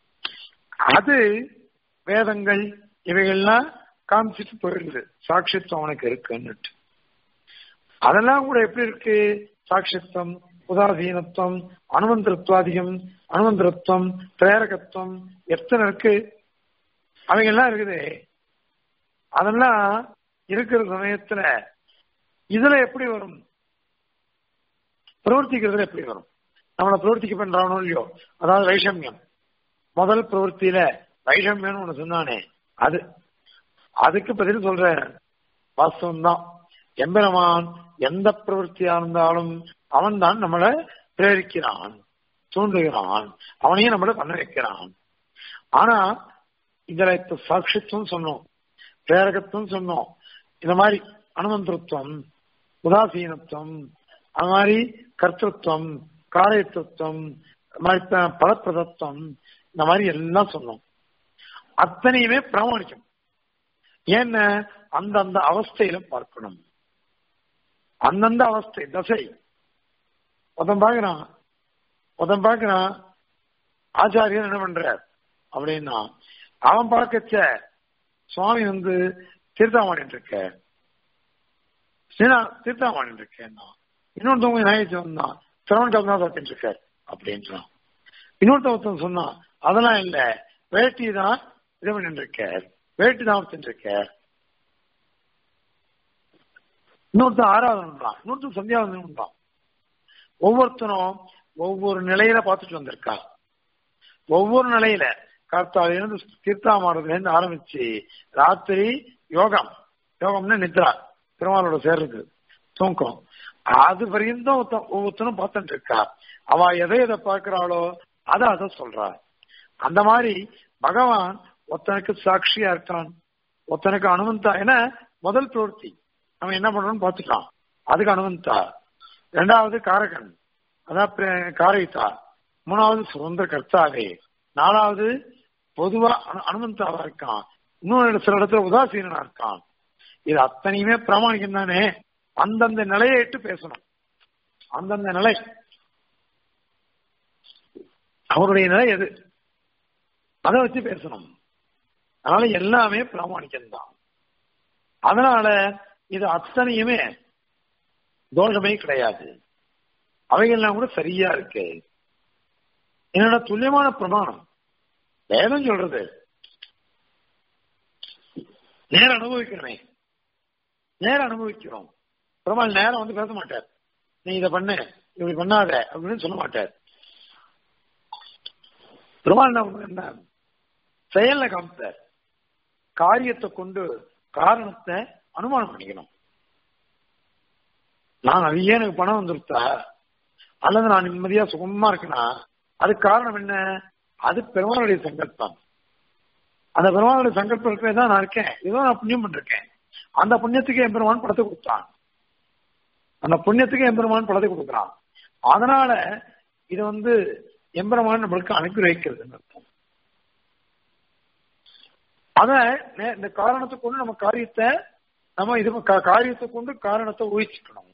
அது வேதங்கள் இவைகள்லாம் காமிச்சிட்டு போயிடுது சாட்சித்துவம் அவனுக்கு இருக்குன்னுட்டு அதெல்லாம் கூட எப்படி இருக்கு சாட்சித்துவம் உதாசீனத்துவம் அனுமந்திரத்வாதிகம் அனுமந்திரத்துவம் பிரேரகத்துவம் எத்தனை இருக்கு அவைகள்லாம் இருக்குது அதெல்லாம் இருக்கிற சமயத்துல இதுல எப்படி வரும் பிரவர்த்திக்கிறதுல எப்படி வரும் நம்மளை பிரவர்த்திக்க பண்றானோ இல்லையோ அதாவது வைஷமியம் முதல் பிரவர்த்தியில வைஷமியம்னு ஒண்ணு சொன்னானே அது அதுக்கு பதில் சொல்ற வாஸ்தவம் தான் எம்பெருமான் எந்த பிரவருத்தியா இருந்தாலும் அவன் தான் நம்மளை பிரேரிக்கிறான் தூண்டுகிறான் அவனையும் நம்மளை பண்ண வைக்கிறான் ஆனா இதுல இப்ப சாட்சித்துவம் சொன்னோம் பிரேரகத்துவம் சொன்னோம் இந்த மாதிரி அனுமந்திரத்துவம் உதாசீனத்துவம் அது மாதிரி கர்த்தத்துவம் காரியத்துவம் பலப்பிரதத்துவம் இந்த மாதிரி எல்லாம் சொன்னோம் அத்தனையுமே பிரமாணிக்கும் ஏன்னா அந்தந்த அவஸ்தையில பார்க்கணும் அந்தந்த அவஸ்தை தசை ஒருத்தன் பாக்குறான் ஒருத்தன் பாக்குறான் ஆச்சாரியர் என்ன பண்றார் அப்படின்னா அவன் பார்க்கச்ச சுவாமி வந்து தீர்த்தாமாடிட்டு இருக்க தீர்த்தாமாடிட்டு இருக்கேன்னா இன்னொருத்தவங்க நாயச்சு வந்தான் திரவன் கலந்தா சாப்பிட்டு இருக்கார் அப்படின்றான் இன்னொருத்தவத்தன் சொன்னான் அதெல்லாம் இல்ல வேட்டி தான் இது பண்ணிட்டு இருக்கார் வேட்டி தான் எடுத்துட்டு இருக்கார் இன்னொருத்தன் ஆராதனைன்றான் இன்னொருத்தன் சந்தியாவந்தன்றான் ஒவ்வொருத்தனும் ஒவ்வொரு நிலையில பார்த்துட்டு வந்திருக்கா ஒவ்வொரு நிலையில கார்த்தாலிருந்து தீர்த்தாமாடுறதுல இருந்து ஆரம்பிச்சு ராத்திரி யோகம் யோகம்னா நித்ரா பெருமாளோட சேர்றது தூக்கம் அது வரையும் ஒவ்வொருத்தனும் பார்த்துட்டு இருக்கா அவ எதை எதை பார்க்கிறாளோ அதை அதை சொல்றா அந்த மாதிரி பகவான் ஒருத்தனுக்கு சாட்சியா இருக்கான் ஒருத்தனுக்கு அனுமந்தா ஏன்னா முதல் பிரவர்த்தி நம்ம என்ன பண்றோம்னு பார்த்துட்டான் அதுக்கு அனுமந்தா ரெண்டாவது காரகன் அதான் காரயித்தா மூணாவது சுதந்திர கர்த்தாவே நாலாவது பொதுவா அனுமந்தாவா இருக்கான் இன்னொரு சில இடத்துல உதாசீனா இருக்கான் இது அத்தனையுமே பிரமாணிக்கம் தானே அந்தந்த நிலையை இட்டு பேசணும் அந்தந்த நிலை அவருடைய நிலை எது அதை வச்சு பேசணும் அதனால எல்லாமே பிராமணிக்கம் தான் அதனால இது அத்தனையுமே தோஷமே கிடையாது அவைகள்லாம் கூட சரியா இருக்கு என்னோட துல்லியமான பிரமாணம் வேதம் சொல்றது நேர அனுபவிக்கிறமே நேர அனுபவிக்கிறோம் பெருமாள் நேரம் வந்து பேச மாட்டார் நீ இதை பண்ணு இப்படி பண்ணாத அப்படின்னு சொல்ல மாட்டார் பெருமாள் என்ன செயல்ல காமித்தார் காரியத்தை கொண்டு காரணத்தை அனுமானம் பண்ணிக்கணும் நான் நிறைய எனக்கு பணம் வந்துருத்தா அல்லது நான் நிம்மதியா சுகமா இருக்கனா அதுக்கு காரணம் என்ன அது பெருமாளுடைய சங்கல்பம் அந்த பெருமாளுடைய சங்கல்பம் இருக்கவே தான் நான் இருக்கேன் ஏதோ நான் புண்ணியம் பண்ணிருக்கேன் அந்த புண்ணியத்துக்கு என் பெருமான் படத்தை கொடுத்தான் அந்த புண்ணியத்துக்கு எம்பெருமான் பலத்தை கொடுக்குறான் அதனால இது வந்து எம்பெருமான் நம்மளுக்கு அனுகிரகிக்கிறதுன்னு அர்த்தம் அத இந்த காரணத்தை கொண்டு நம்ம காரியத்தை நம்ம இது காரியத்தை கொண்டு காரணத்தை ஊகிச்சுக்கணும்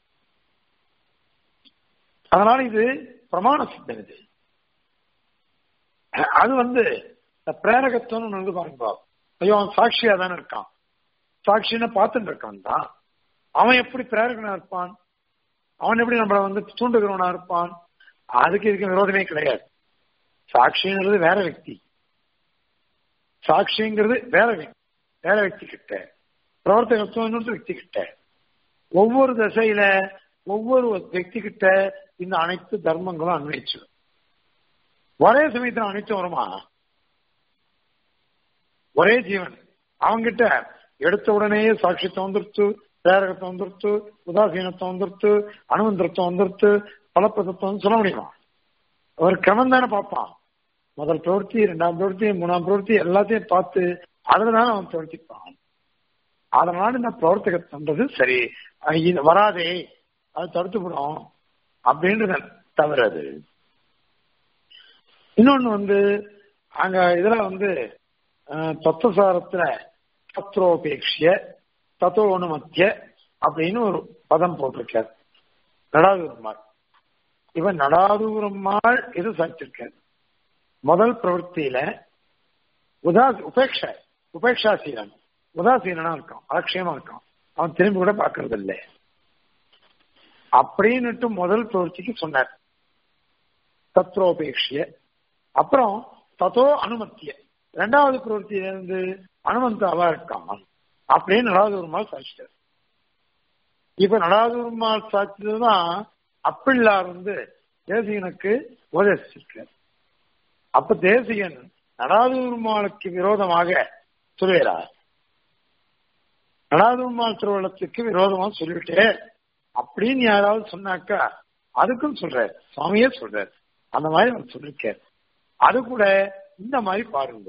அதனால இது பிரமாண சித்தம் இது அது வந்து இந்த பிரேரகத்துவம் வந்து பாருங்க ஐயோ அவன் சாட்சியா தானே இருக்கான் சாட்சின்னு பார்த்துட்டு இருக்கான் தான் அவன் எப்படி பிரேரகனா இருப்பான் அவன் எப்படி நம்மள வந்து தூண்டுகிறவனா இருப்பான் அதுக்கு இதுக்கு விரோதமே கிடையாது சாட்சிங்கிறது வேற వ్యక్తి சாட்சிங்கிறது வேற వ్యక్తి வேற వ్యక్తి கிட்ட பிரவர்த்தகத்துவம் இன்னொரு వ్యక్తి கிட்ட ஒவ்வொரு திசையில ஒவ்வொரு వ్యక్తి கிட்ட இந்த அனைத்து தர்மங்களும் அன்வயிச்சு ஒரே சமயத்துல அனைத்தும் வருமா ஒரே ஜீவன் அவங்கிட்ட எடுத்த உடனே சாட்சியத்தை வந்துருத்து பேரகத்தை வந்துருத்து உதாசீனத்தை வந்துருத்து அணுவந்திரத்தை வந்துருத்து பலப்பதத்தை வந்து சொல்ல முடியுமா ஒரு கிரமம் தானே பார்ப்பான் முதல் பிரவர்த்தி இரண்டாம் பிரவர்த்தி மூணாம் பிரவர்த்தி எல்லாத்தையும் பார்த்து அதுலதானே அவன் பிரவர்த்திப்பான் அதனால இந்த பிரவர்த்தகத்தன்றது சரி இது வராதே அது தடுத்துவிடும் அப்படின்றது தவிர அது இன்னொன்னு வந்து அங்க இதுல வந்து தத்துவசாரத்துல தத்ரோபேட்சிய தத்தோனுமத்திய அப்படின்னு ஒரு பதம் போட்டிருக்கார் நடாதூரம்மாள் இவன் நடாதூரம்மாள் இது சாதிச்சிருக்கார் முதல் பிரவൃத்தியில உதா உபேட்ச உபேட்சாசீலன் உதாசீலனா இருக்கான் அலட்சியமா இருக்கான் அவன் திரும்பி கூட பாக்குறது இல்லை அப்படின்னுட்டு முதல் பிரவൃத்திக்கு சொன்னார் தத்ரோபேட்சிய அப்புறம் தத்தோ அனுமத்திய ரெண்டாவது பிரவൃத்தியிலிருந்து அனுமந்தாவா இருக்கான் அப்படின்னு நடாதூர்மால் சாட்சிட்டார் இப்ப நடாதூர்மால் சாட்சிதான் அப்பிள்ளார் வந்து தேசிகனுக்கு உபதேசிச்சிருக்கார் அப்ப தேசிகன் நடாதூர்மாலுக்கு விரோதமாக சொல்லுகிறார் நடாதூர்மால் திருவள்ளத்துக்கு விரோதமா சொல்லிவிட்டே அப்படின்னு யாராவது சொன்னாக்கா அதுக்கும் சொல்றாரு சுவாமியே சொல்றாரு அந்த மாதிரி அவர் சொல்லிருக்கார் அது கூட இந்த மாதிரி பாருங்க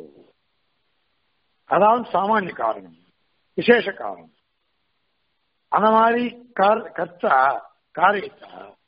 அதாவது சாமானிய காரணம் விசேஷ காரணம் அந்த மாதிரி கர்த்தா காரியத்தா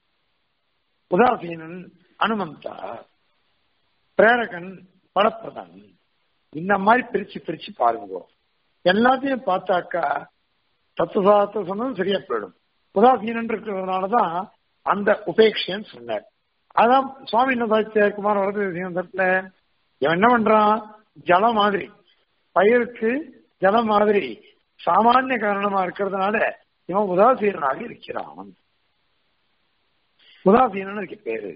உதாசீனன் அனுமந்தா பிரேரகன் பலப்பிரதன் இந்த மாதிரி பிரிச்சு பிரிச்சு பாருங்க எல்லாத்தையும் பார்த்தாக்கா தத்துவசாரத்தை சொன்னது சரியா போயிடும் உதாசீனன் இருக்கிறதுனாலதான் அந்த உபேட்சைன்னு சொன்னார் அதான் சுவாமி என்ன சாட்சியார் குமார் வரதத்துல இவன் என்ன பண்றான் ஜலம் மாதிரி பயிருக்கு ஜலம் மாதிரி சாமானிய காரணமா இருக்கிறதுனால இவன் உதாசீனனாக இருக்கிறான் உதாசீனன் இருக்கு பேரு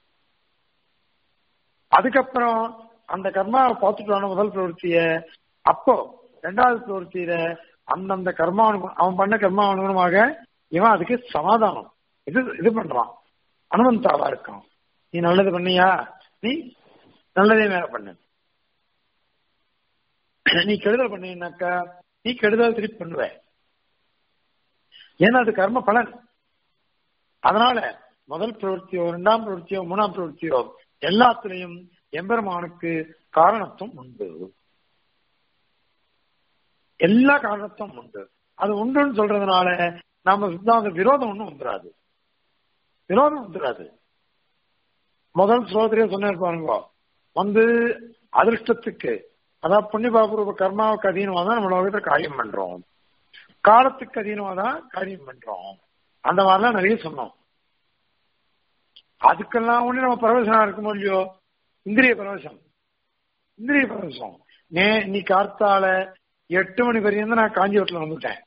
அதுக்கப்புறம் அந்த கர்மாவை பார்த்துட்டான முதல் பிரவருத்திய அப்போ ரெண்டாவது பிரவருத்தியில அந்தந்த கர்மா அவன் பண்ண கர்மா அனுகுணமாக இவன் அதுக்கு சமாதானம் இது இது பண்றான் அனுமந்தாவா இருக்கான் நீ நல்லது பண்ணியா நீ நல்லதே மேல பண்ணு நீ கெடுதல் பண்ணீங்கன்னாக்கா நீ கெடுதல் திருப்பி பண்ணுவ ஏன்னா அது கர்ம பலன் அதனால முதல் பிரவருத்தியோ இரண்டாம் பிரவருத்தியோ மூணாம் பிரவருத்தியோ எல்லாத்திலையும் எம்பெருமானுக்கு காரணத்துவம் உண்டு எல்லா காரணத்துவம் உண்டு அது உண்டுன்னு சொல்றதுனால நாம சித்தாந்த விரோதம் ஒன்றும் வந்துடாது விரோதம் வந்துடாது முதல் ஸ்லோகத்திலே சொன்னார் பாருங்க வந்து அதிர்ஷ்டத்துக்கு அதாவது புண்ணியபாபூர்வ கர்மாவுக்கு அதீனமா தான் நம்ம லோகத்தை காரியம் பண்றோம் காலத்துக்கு அதீனமா தான் காரியம் பண்றோம் அந்த மாதிரிலாம் நிறைய சொன்னோம் அதுக்கெல்லாம் ஒண்ணு நம்ம பரவசனா இருக்குமோ இல்லையோ இந்திரிய பரவசம் இந்திரிய பரவசம் நே நீ கார்த்தால எட்டு மணி வரையும் நான் காஞ்சிபுரத்துல வந்துட்டேன்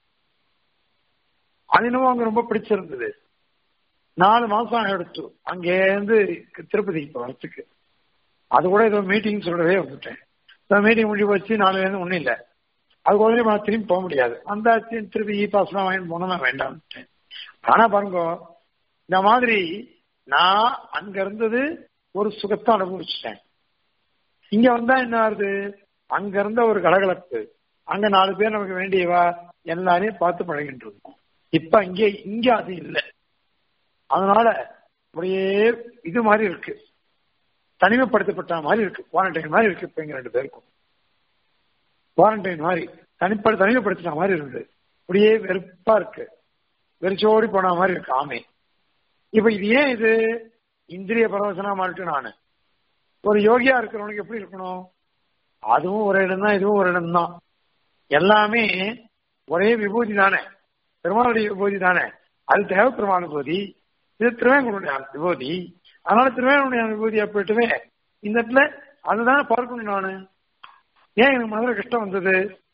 அது என்னமோ அங்க ரொம்ப பிடிச்சிருந்தது நாலு மாசம் எடுத்து அங்கேருந்து திருப்பதிக்கு போறதுக்கு அது கூட ஏதோ மீட்டிங் சொல்றதே வந்துட்டேன் மீட்டிங் முடிஞ்சு போச்சு நாலு இருந்து ஒன்றும் இல்லை அது உடனே நான் திரும்பி போக முடியாது அந்த திருப்பி இ பாஸ்லாம் வாங்கி போனா வேண்டாம் ஆனா பாருங்க இந்த மாதிரி நான் அங்க இருந்தது ஒரு சுகத்தை அனுபவிச்சிட்டேன் இங்க வந்தா என்ன ஆகுது அங்க இருந்த ஒரு கலகலப்பு அங்க நாலு பேர் நமக்கு வேண்டியவா எல்லாரையும் பார்த்து பழகிட்டு இருக்கோம் இப்ப இங்கே இங்க அது இல்லை அதனால அப்படியே இது மாதிரி இருக்கு தனிமைப்படுத்தப்பட்ட மாதிரி இருக்கு குவாரண்டைன் மாதிரி இருக்கு இப்ப எங்க ரெண்டு பேருக்கும் குவாரண்டைன் மாதிரி தனிப்பட தனிமைப்படுத்தின மாதிரி இருக்குது அப்படியே வெறுப்பா இருக்கு வெறிச்சோடி போன மாதிரி இருக்கு ஆமை இப்ப இது ஏன் இது இந்திரிய பரவசனா மாறிட்டு நானு ஒரு யோகியா இருக்கிறவனுக்கு எப்படி இருக்கணும் அதுவும் ஒரு இடம் தான் இதுவும் ஒரு இடம் தான் எல்லாமே ஒரே விபூதி தானே பெருமாளுடைய விபூதி தானே அது தேவ பெருமாள் விபூதி இது திருவேங்கனுடைய விபூதி அதனால திருவேங்கனுடைய விபூதியா போயிட்டுவே இந்த இடத்துல அதுதான் பார்க்கணும் நானு ஏன் எனக்கு மதுரை கஷ்டம் வந்தது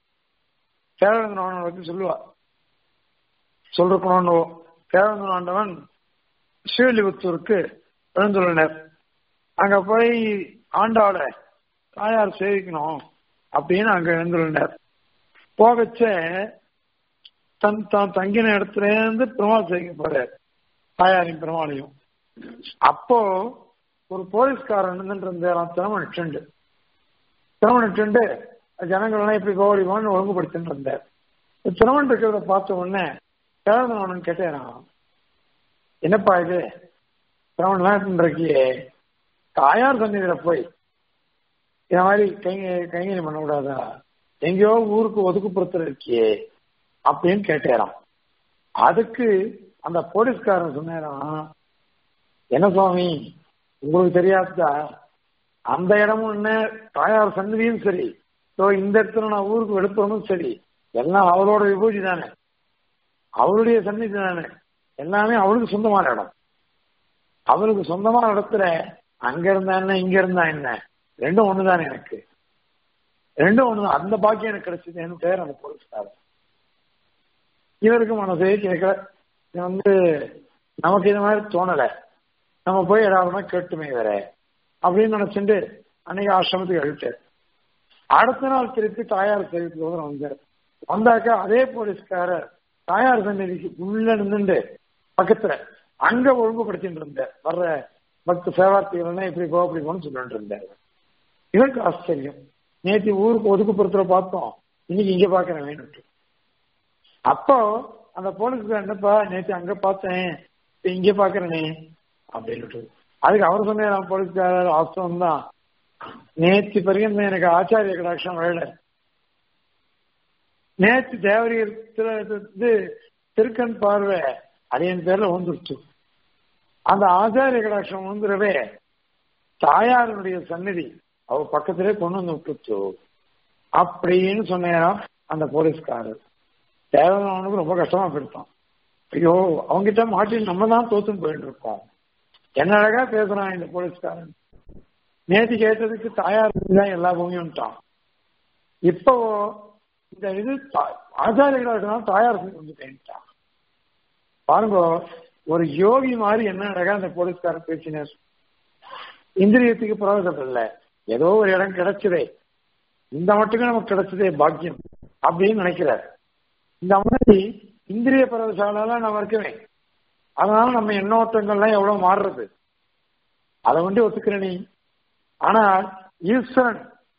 தேவரந்தன் வந்து சொல்லுவா சொல்றக்கணும்னு தேவரந்தன் ஆண்டவன் ஸ்ரீவில்லிபுத்தூருக்கு எழுந்துள்ளனர் அங்க போய் ஆண்டாள தாயார் சேவிக்கணும் அப்படின்னு அங்க எழுந்துள்ளனர் போகச்ச தன் தான் தங்கின இடத்துல இருந்து பெருமாள் சேவிக்க போறார் தாயாரின் பெருமாளையும் அப்போ ஒரு போலீஸ்காரன் இருந்தாராம் திருமணிச்சுண்டு திருமணிச்சுண்டு ஜனங்கள் எல்லாம் இப்படி கோவடிவான்னு ஒழுங்குபடுத்திட்டு இருந்தார் திருமணம் இருக்கிறத பார்த்த உடனே கிழவன் கேட்டேன் என்னப்பா இது திருமணம் இருக்கியே தாயார் சந்நிதியில போய் இந்த மாதிரி கைங்க கைங்கறி பண்ண கூடாதா எங்கேயோ ஊருக்கு ஒதுக்குப்புறத்துல இருக்கியே அப்படின்னு கேட்டேறான் அதுக்கு அந்த போலீஸ்காரன் சொன்னாராம் என்ன சுவாமி உங்களுக்கு தெரியாதா அந்த இடமும் என்ன தாயார் சன்னதியும் சரி ஸோ இந்த இடத்துல நான் ஊருக்கு வெளுப்புறமும் சரி எல்லாம் அவரோட விபூதி தானே அவருடைய சந்நிதி தானே எல்லாமே அவளுக்கு சொந்தமான இடம் அவளுக்கு சொந்தமான இடத்துல அங்க இருந்தா என்ன இங்க இருந்தா என்ன ரெண்டும் ஒண்ணுதானே எனக்கு ரெண்டும் ஒண்ணுதான் அந்த பாக்கியம் எனக்கு கிடைச்சதுன்னு பேர் அந்த போலீஸ்காரர் இவருக்கு மனசே கேட்கல வந்து நமக்கு இது மாதிரி தோணலை நம்ம போய் ஏதாவது கேட்டுமே வேற அப்படின்னு நினைச்சுட்டு அன்னைக்கு ஆசிரமத்துக்கு எழுட்டார் அடுத்த நாள் திருப்பி தாயார் தெரிவித்து வந்தார் வந்தாக்கா அதே போலீஸ்காரர் தாயார் சந்நிதிக்கு உள்ள நின்றுண்டு பக்கத்துல அங்க ஒழுங்குபடுத்திட்டு இருந்தார் வர்ற பக்த சேவார்த்திகள் இப்படி போ அப்படி போன்னு சொல்லிட்டு இருந்தார் இவருக்கு ஆச்சரியம் நேற்று ஊருக்கு ஒதுக்குப்புறத்துல பார்த்தோம் இன்னைக்கு இங்க பாக்குறேன் வேணுட்டு அப்போ அந்த போலீஸ்கார் என்னப்பா நேற்று அங்க பார்த்தேன் இப்ப இங்க பாக்குறேனே அப்படின்ட்டு அதுக்கு அவர் சொன்ன போலீஸ்காரர் வாஸ்தவம் தான் நேற்று பரியந்த எனக்கு ஆச்சாரிய கடாட்சம் வேலை நேற்று தேவரியத்து திருக்கண் பார்வை அடியன் பேர்ல வந்துருச்சு அந்த ஆச்சாரிய கடாட்சம் வந்துடவே தாயாருடைய சந்நிதி அவ பக்கத்திலே கொண்டு வந்து விட்டுச்சு அப்படின்னு சொன்னாராம் அந்த போலீஸ்காரர் தேவனுக்கு ரொம்ப கஷ்டமா போயிட்டான் ஐயோ அவங்கிட்ட மாட்டி நம்ம தான் தோத்துன்னு போயிட்டு இருக்கோம் என்ன அழகா பேசுறான் இந்த போலீஸ்காரன் நேற்று கேட்டதுக்கு தாயார் தான் எல்லா பூமியும்ட்டான் இப்போ இந்த இது ஆச்சாரியர்களாக தாயார் வந்து கேட்டான் பாருங்க ஒரு யோகி மாதிரி என்ன அழகா அந்த போலீஸ்காரன் பேசினார் இந்திரியத்துக்கு பிரவேசம் இல்லை ஏதோ ஒரு இடம் கிடைச்சதே இந்த மட்டுமே நமக்கு கிடைச்சதே பாக்கியம் அப்படின்னு நினைக்கிறார் இந்த மாதிரி இந்திரிய பரவசாலாம் நம்ம இருக்கவே அதனால நம்ம எண்ணோட்டங்கள்லாம் எவ்வளவு மாறுறது அதை வந்து ஒத்துக்கிற நீ ஆனால் ஈஸ்வரன்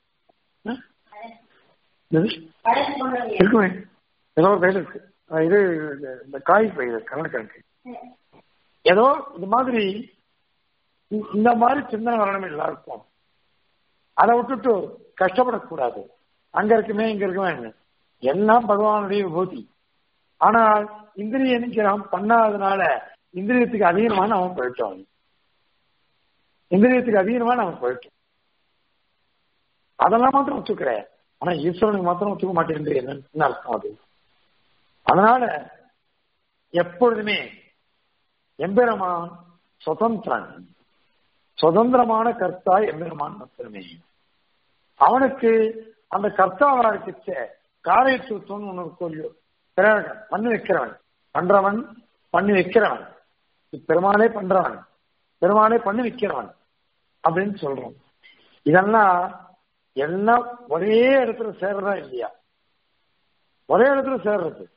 இருக்குமே ஏதோ ஒரு பயிர் இருக்கு இது இந்த காய் பயிர் கணக்கு ஏதோ இந்த மாதிரி இந்த மாதிரி சிந்தனை வரணும் எல்லாருக்கும் அதை விட்டுட்டு கஷ்டப்படக்கூடாது அங்க இருக்குமே இங்க இருக்குமே எல்லாம் பகவானுடைய விபூதி ஆனால் இந்திரிய எண்ணிக்கை நாம் பண்ணாததுனால இந்திரியத்துக்கு அதிகமான அவன் போயிட்டோம் இந்திரியத்துக்கு அதிகமான அவன் போயிட்டோம் அதெல்லாம் மாத்திரம் ஒத்துக்கிறேன் ஆனா ஈஸ்வரனுக்கு மாத்திரம் ஒத்துக்க மாட்டேன் என்ன அர்த்தம் அது அதனால எப்பொழுதுமே எம்பெருமான் சுதந்திரன் சுதந்திரமான கர்த்தா எம்பெருமான் மாத்திரமே அவனுக்கு அந்த கர்த்தாவா இருக்கிச்ச காரியத்துவம் ஒன்று கோலியோ பிரயோகம் பண்ணி வைக்கிறவன் பண்றவன் பண்ணி வைக்கிறவன் பெருமானே பண்றவன் பெருமானே பண்ணி வைக்கிறவன் அப்படின்னு சொல்றோம் இதெல்லாம் எல்லாம் ஒரே இடத்துல சேர்றதா இல்லையா ஒரே இடத்துல சேர்றது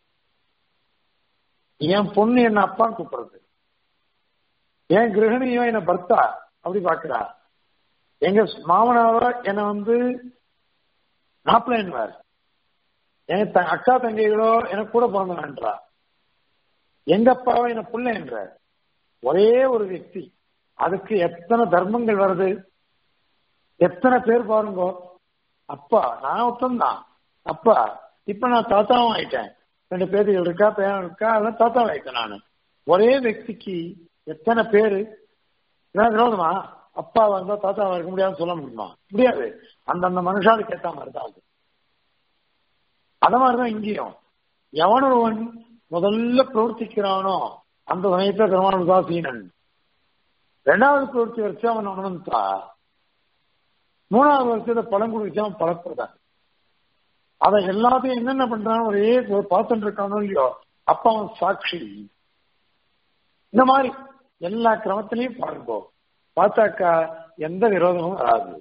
என் பொண்ணு என்ன அப்பா கூப்பிடுறது என் கிரகணியும் என்ன பர்த்தா அப்படி பாக்குறா எங்க மாமனாவ என்ன வந்து நாப்பிளன்வார் என் அக்கா தங்கைகளோ எனக்கு கூட பிறந்தவன்றா எங்க அப்பாவை என்ன புள்ள என்ற ஒரே ஒரு వ్యక్తి அதுக்கு எத்தனை தர்மங்கள் வருது எத்தனை பேர் பாருங்க அப்பா நான் ஒருத்தந்தான் அப்பா இப்ப நான் தாத்தாவும் ஆயிட்டேன் ரெண்டு பேர்கள் இருக்கா பேரன் இருக்கா அதெல்லாம் தாத்தாவும் ஆயிட்டேன் நான் ஒரே వ్యక్తిக்கு எத்தனை பேரு விரோதமா அப்பா வந்தா தாத்தாவா இருக்க முடியாதுன்னு சொல்ல முடியுமா முடியாது அந்தந்த மனுஷாளுக்கு ஏத்த மாதிரி தான் அது அத மாதிரிதான் இங்கேயும் எவனொருவன் முதல்ல பிரவர்த்திக்கிறானோ அந்த சமயத்துல பெருமான உதாசீனன் ரெண்டாவது பிரவர்த்தி வச்சு அவன் உணர்ந்தா மூணாவது வருஷத்துல பழம் குடிச்சு அவன் பழப்படுறான் அதை எல்லாத்தையும் என்னென்ன பண்றான் ஒரே பார்த்துட்டு இருக்கானோ இல்லையோ அப்ப அவன் சாட்சி இந்த மாதிரி எல்லா கிரமத்திலையும் பாருங்கோ பார்த்தாக்கா எந்த விரோதமும் வராது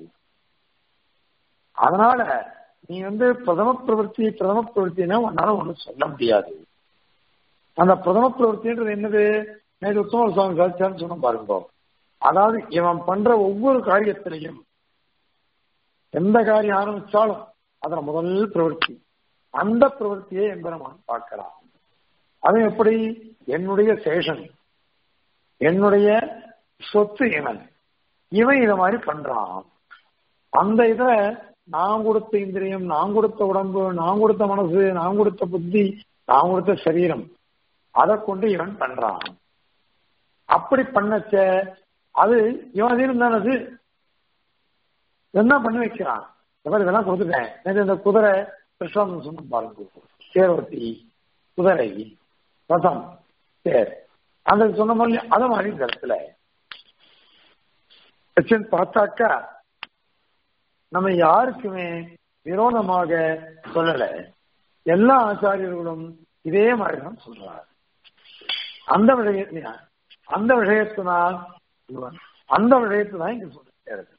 அதனால நீ வந்து பிரதம பிரவர்த்தி பிரதம பிரவர்த்தினா உன்னால ஒண்ணும் சொல்ல முடியாது அந்த பிரதம பிரவர்த்தின்றது என்னது நேற்று உத்தம சுவாமி சாட்சியான்னு சொன்ன பாருங்க அதாவது இவன் பண்ற ஒவ்வொரு காரியத்திலையும் எந்த காரியம் ஆரம்பிச்சாலும் அதுல முதல் பிரவൃத்தி அந்த பிரவൃத்தியை எம்பெருமான் பார்க்கலாம் அது எப்படி என்னுடைய சேஷன் என்னுடைய சொத்து இவன் இவன் இத மாதிரி பண்றான் அந்த இத நான் கொடுத்த இந்திரியம் நான் கொடுத்த உடம்பு நான் கொடுத்த மனசு நான் கொடுத்த புத்தி நான் கொடுத்த சரீரம் அதை கொண்டு இவன் பண்றான் அப்படி பண்ணச்ச அது இவன் அதீனம் தானே அது என்ன பண்ணி வைக்கிறான் இந்த மாதிரி இதெல்லாம் கொடுத்துட்டேன் நேற்று இந்த குதிரை கிருஷ்ணன் சொன்ன பாருங்க சேரவத்தி குதிரை ரதம் தேர் அந்த சொன்ன மாதிரி அதை மாதிரி இந்த இடத்துல வச்சுன்னு பார்த்தாக்கா நம்ம யாருக்குமே விரோதமாக சொல்லல எல்லா ஆச்சாரியர்களும் இதே மாதிரிதான் சொல்றார் அந்த விஷயத்துல அந்த விஷயத்தினால் அந்த விஷயத்தை தான் இங்க சொல்லிருக்கிறது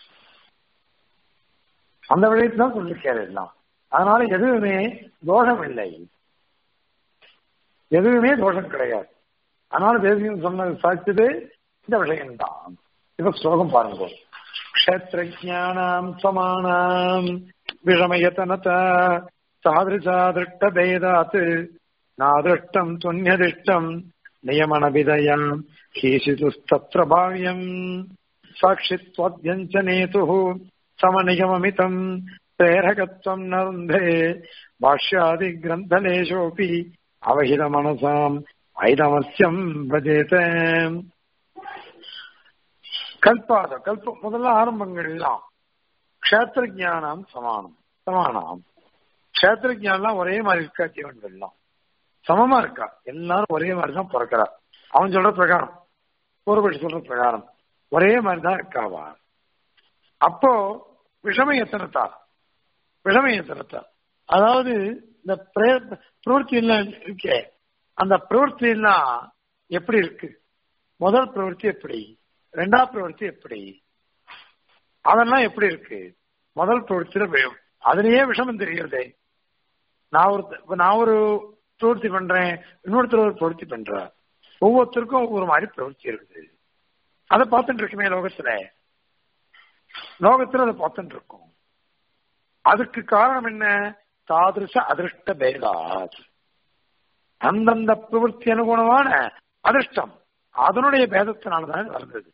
அந்த விஷயத்தை தான் சொல்லிருக்காரு எல்லாம் அதனால எதுவுமே தோஷம் இல்லை எதுவுமே தோஷம் கிடையாது அதனால தேசியம் சொன்ன சாட்சியது இந்த விஷயம்தான் இப்ப ஸ்லோகம் பாருங்க க்ஷேத்ரஜானாம் சமானாம் விஷமயத்தனத சாதிருஷா திருஷ்ட பேதாத் நாதிருஷ்டம் துன்யதிஷ்டம் நியமனவிதயம் கேசிதுஸ்தத்ர பாவ்யம் சாட்சித்வத்யஞ்சனேதுः समनिगममितम् प्रेरकत्वम् न रुन्धे भाष्यादिग्रन्थलेशोऽपि अवहितमनसाम् ऐदमस्यम् भजेत கல்பாத கல்ப முதல்ல ஆரம்பங்கள் எல்லாம் க்ஷேத்திர ஜானம் சமானம் சமானம் க்ஷேத்திர ஜானம் ஒரே மாதிரி இருக்கா ஜீவன்கள்லாம் சமமா இருக்கா எல்லாரும் ஒரே மாதிரி தான் பிறக்கிறா அவன் சொல்ற பிரகாரம் பூர்வபட்சி சொல்ற பிரகாரம் ஒரே மாதிரி தான் இருக்காவா அப்போ விஷம எத்தனத்தா விஷம எத்தனத்தா அதாவது இந்த பிரவൃத்தி எல்லாம் இருக்கே அந்த பிரவൃத்தி எல்லாம் எப்படி இருக்கு முதல் பிரவൃத்தி எப்படி ரெண்டாவது பிரவൃத்தி எப்படி அதெல்லாம் எப்படி இருக்கு முதல் பிரவൃத்தியில அதுலயே விஷமம் தெரிகிறதே நான் ஒரு நான் ஒரு பிரவൃத்தி பண்றேன் இன்னொருத்தர் ஒரு பிரவൃத்தி பண்றார் ஒவ்வொருத்தருக்கும் ஒவ்வொரு மாதிரி பிரவൃத்தி இருக்குது அதை பார்த்துட்டு இருக்குமே லோகத்துல லோகத்துல அதை பார்த்துட்டு இருக்கும் அதுக்கு காரணம் என்ன தாதிருஷ அதிருஷ்ட பேதாத் அந்தந்த பிரவൃத்தி அனுகுணமான அதிர்ஷ்டம் அதனுடைய பேதத்தினாலதான் வந்தது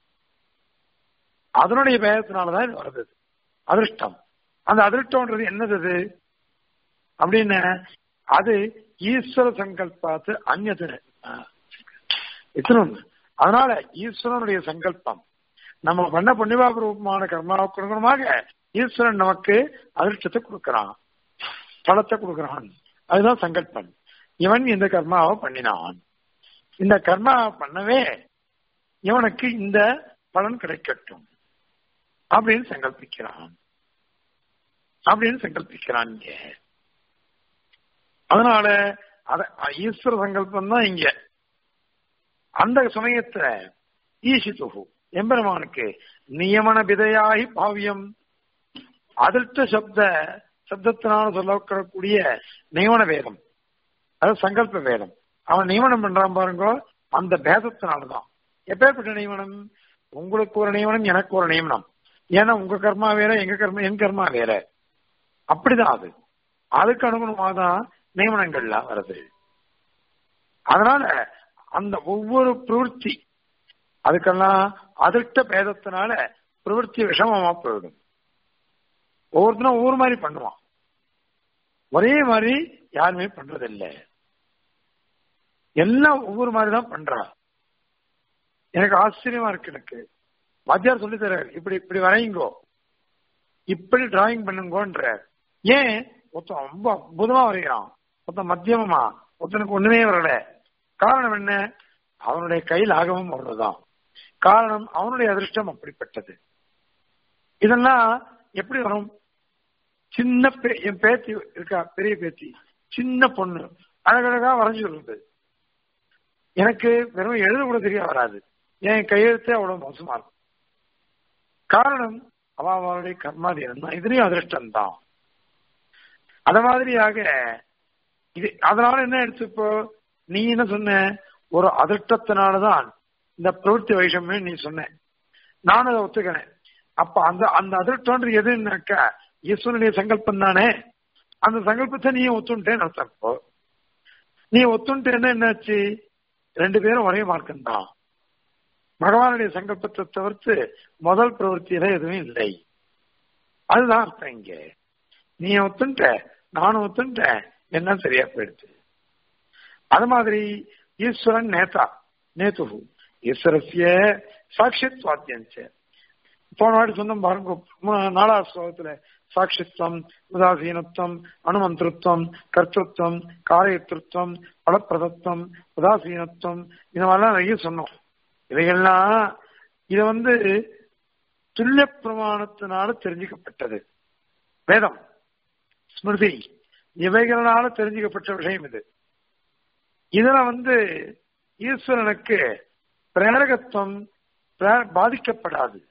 அதனுடைய பேதத்தினாலதான் வந்தது அதிர்ஷ்டம் அந்த அதிர்ஷ்டம்ன்றது என்னது அது அப்படின்னு அது ஈஸ்வர சங்கல்பாத்து அந்நது இத்தனை அதனால ஈஸ்வரனுடைய சங்கல்பம் நம்ம பண்ண புண்ணியபாப ரூபமான கர்மாவுக்கு அனுகுணமாக ஈஸ்வரன் நமக்கு அதிர்ஷ்டத்தை கொடுக்கிறான் பலத்தை கொடுக்கிறான் அதுதான் சங்கல்பம் இவன் இந்த கர்மாவை பண்ணினான் இந்த கர்மா பண்ணவே இவனுக்கு இந்த பலன் கிடைக்கட்டும் அப்படின்னு சங்கல்பிக்கிறான் அப்படின்னு சங்கல்பிக்கிறான் இங்க அதனால அத ஈஸ்வர சங்கல்பம் தான் இங்க அந்த சமயத்துல ஈசித்துகு எம்பெருமானுக்கு நியமன விதையாகி பாவியம் அதிர்ஷ்ட சப்த சப்தத்தினால சொல்லக்கூடிய நியமன வேதம் அது சங்கல்ப வேதம் அவன் நியமனம் பண்றான் பாருங்க அந்த பேதத்தினாலதான் எப்பேற்பட்ட நியமனம் உங்களுக்கு ஒரு நியமனம் எனக்கு ஒரு நியமனம் ஏன்னா உங்க கர்மா வேற எங்க கர்மா என் கர்மா வேற அப்படிதான் அது அதுக்கு அனுகுணமாக தான் நியமனங்கள்லாம் வருது அதனால அந்த ஒவ்வொரு பிரவೃத்தி அதுக்கெல்லாம் அதிர்ஷ்ட பேதத்தினால பிரவೃத்தி விஷமமா போயிடும் ஒவ்வொருத்தரும் ஒவ்வொரு மாதிரி பண்ணுவான் ஒரே மாதிரி யாருமே பண்றதில்லை எல்லாம் ஒவ்வொரு மாதிரி தான் பண்றா எனக்கு ஆச்சரியமா இருக்கு எனக்கு வாத்தியார் சொல்லி தர இப்படி இப்படி வரையுங்கோ இப்படி டிராயிங் பண்ணுங்கோன்ற ஏன் ஒருத்தன் ரொம்ப அற்புதமா வரைகிறான் ஒருத்தன் மத்தியமமா ஒருத்தனுக்கு ஒண்ணுமே வரல காரணம் என்ன அவனுடைய கையில் ஆகமும் அவ்வளவுதான் காரணம் அவனுடைய அதிர்ஷ்டம் அப்படிப்பட்டது இதெல்லாம் எப்படி வரும் சின்ன என் பேத்தி இருக்கா பெரிய பேத்தி சின்ன பொண்ணு அழகழகா வரைஞ்சு வருது எனக்கு வெறும் எழுத கூட தெரிய வராது என் கையெழுத்தே அவ்வளவு மோசமா இருக்கும் காரணம் அவ அவளுடைய கர்மாதீனம் தான் இதுலயும் அதிர்ஷ்டம் தான் அத மாதிரியாக இது அதனால என்ன எடுத்து இப்போ நீ என்ன சொன்ன ஒரு அதிர்ஷ்டத்தினாலதான் இந்த பிரவೃತ್ತಿ வைஷமியம் நீ சொன்ன நானும் அதை ஒத்துக்கிறேன் அப்ப அந்த அந்த அதிர்ஷ்டம்ன்றது எதுன்னாக்கா ஈஸ்வரனுடைய சங்கல்பம் தானே அந்த சங்கல்பத்தை நீ ஒத்துட்டேன்னு அர்த்தம் இப்போ நீ ஒத்துட்டேன்னா என்னாச்சு ரெண்டு பேரும் ஒரே மார்க்கம் தான் பகவானுடைய சங்கல்பத்தை தவிர்த்து முதல் பிரவருத்தியில எதுவும் இல்லை அதுதான் அர்த்தம் இங்க நீ ஒத்துட்ட நானும் ஒத்துட்டேன் என்ன சரியா போயிடுச்சு அது மாதிரி ஈஸ்வரன் நேதா நேத்து ஈஸ்வரஸ்ய சாட்சித்வாத்தியஞ்ச போன வாட்டி சொன்னோம் பாருங்க மூணு- நாலாவது ஸ்லோகத்துல சாட்சித்வம் உதாசீனத்துவம் அனுமந்திருத்துவம் கர்த்தத்துவம் காரியத்திருத்தம் பலப்பிரதத்துவம் உதாசீனத்துவம் இந்த மாதிரிலாம் நிறைய சொன்னோம் இவைகள்லாம் இது வந்து துல்லிய பிரமாணத்தினால தெரிஞ்சுக்கப்பட்டது வேதம் ஸ்மிருதி இவைகளால தெரிஞ்சுக்கப்பட்ட விஷயம் இது இதுல வந்து ஈஸ்வரனுக்கு பிரேரகத்துவம் பிரே- பாதிக்கப்படாது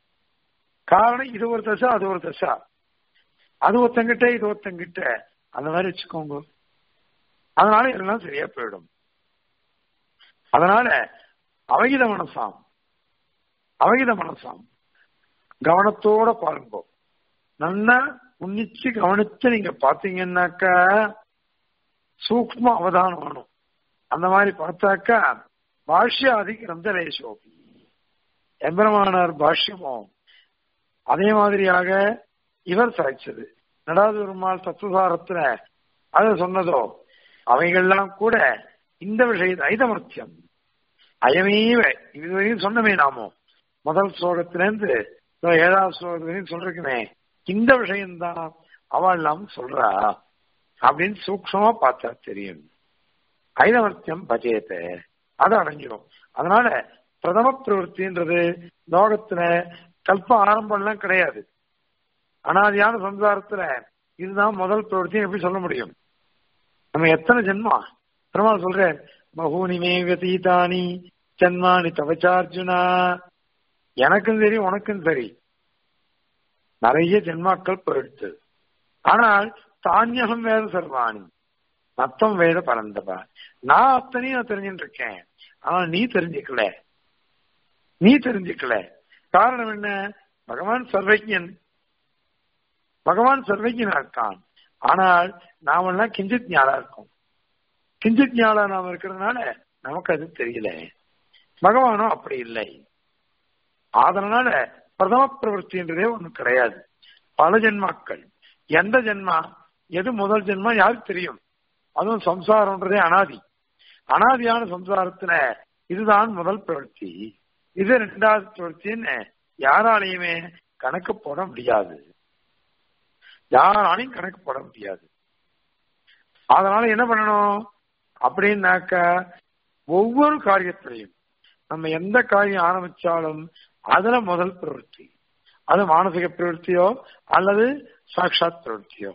காரணம் இது ஒரு தசை அது ஒரு தசா அது ஒருத்தங்கிட்ட இது ஒருத்தங்கிட்ட அந்த மாதிரி வச்சுக்கோங்க அதனால எல்லாம் சரியா போயிடும் அதனால அவகித மனசாம் அவகித மனசாம் கவனத்தோட பாருங்க நல்லா உன்னிச்சு கவனிச்சு நீங்க பாத்தீங்கன்னாக்கா சூக்ம அவதானம் வேணும் அந்த மாதிரி பார்த்தாக்கா பாஷ்யாதி கிரந்தலேசோபி எம்பெருமானார் பாஷ்யமும் அதே மாதிரியாக இவர் சாய்ச்சது நடாது பெருமாள் தத்துவசாரத்துல அது சொன்னதோ அவைகள்லாம் கூட இந்த விஷயத்தை ஐதமர்த்தியம் அயமீவ இதுவரையும் சொன்னமே நாமோ முதல் ஸ்லோகத்திலேருந்து இதோ ஏழாவது ஸ்லோகத்திலையும் சொல்றேன் இந்த விஷயம்தான் அவள் எல்லாம் சொல்றா அப்படின்னு சூக்ஷமா பார்த்தா தெரியும் ஐதமர்த்தியம் பஜேத்த அது அடைஞ்சிடும் அதனால பிரதம பிரவருத்தின்றது லோகத்துல கல்ப ஆரம்பம்லாம் கிடையாது அனாதியான சம்சாரத்துல இதுதான் முதல் பிரவருத்தி எப்படி சொல்ல முடியும் நம்ம எத்தனை ஜென்மா பெருமாள் சொல்றேன் பகூனிமே வியதீதானி ஜன்மானி தவச்சார்ஜுனா எனக்கும் சரி உனக்கும் சரி நிறைய ஜென்மாக்கள் போயிடுத்து ஆனால் தானியகம் வேத சர்வாணி மத்தம் வேத பரந்தபா நான் அத்தனையும் நான் தெரிஞ்சுட்டு இருக்கேன் ஆனா நீ தெரிஞ்சுக்கல நீ தெரிஞ்சுக்கல காரணம் என்ன பகவான் சர்வஜன் பகவான் சர்வஜனா இருக்கான் ஆனால் நாமெல்லாம் கிஞ்சித் ஞாலா இருக்கோம் கிஞ்சித் ஞாலா நாம இருக்கிறதுனால நமக்கு அது தெரியல பகவானும் அப்படி இல்லை அதனால பிரதம பிரவருத்தின்றதே ஒண்ணு கிடையாது பல ஜென்மாக்கள் எந்த ஜென்மா எது முதல் ஜென்மா யாருக்கு தெரியும் அதுவும் சம்சாரம்ன்றதே அனாதி அனாதியான சம்சாரத்துல இதுதான் முதல் பிரவருத்தி இது ரெண்டாவது பிரவருத்தின்னு யாராலையுமே கணக்கு போட முடியாது யாராலையும் கணக்கு போட முடியாது அதனால என்ன பண்ணணும் அப்படின்னாக்க ஒவ்வொரு காரியத்திலையும் நம்ம எந்த காரியம் ஆரம்பிச்சாலும் அதுல முதல் பிரவருத்தி அது மானசிக பிரவருத்தியோ அல்லது சாட்சாத் பிரவருத்தியோ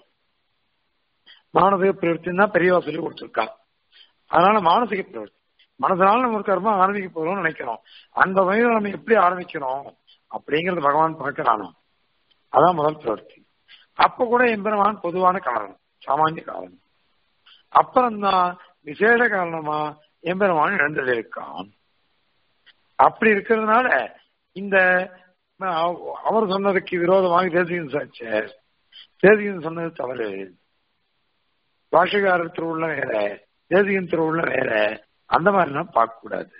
மானசிக பிரவருத்தின்னா பெரியவா சொல்லி கொடுத்துருக்கா அதனால மானசிக பிரவருத்தி மனசனால நம்ம ஒரு கர்மம் ஆரம்பிக்க போறோம்னு நினைக்கிறோம் அந்த வகையில் நம்ம எப்படி ஆரம்பிக்கிறோம் அப்படிங்கறது பகவான் பார்க்கிறானோ அதான் முதல் பிரவருத்தி அப்ப கூட எம்பெருமான் பொதுவான காரணம் சாமானிய காரணம் அப்புறம்தான் விசேஷ காரணமா எம்பெருமான் எழுந்திருக்கான் அப்படி இருக்கிறதுனால இந்த அவர் சொன்னதுக்கு விரோதமாக தேசிகன் சாச்சார் தேசிகன் சொன்னது தவறு பாஷகாரர் திருவுள்ள வேற தேசிகன் திருவுள்ள வேற அந்த மாதிரிலாம் பார்க்க கூடாது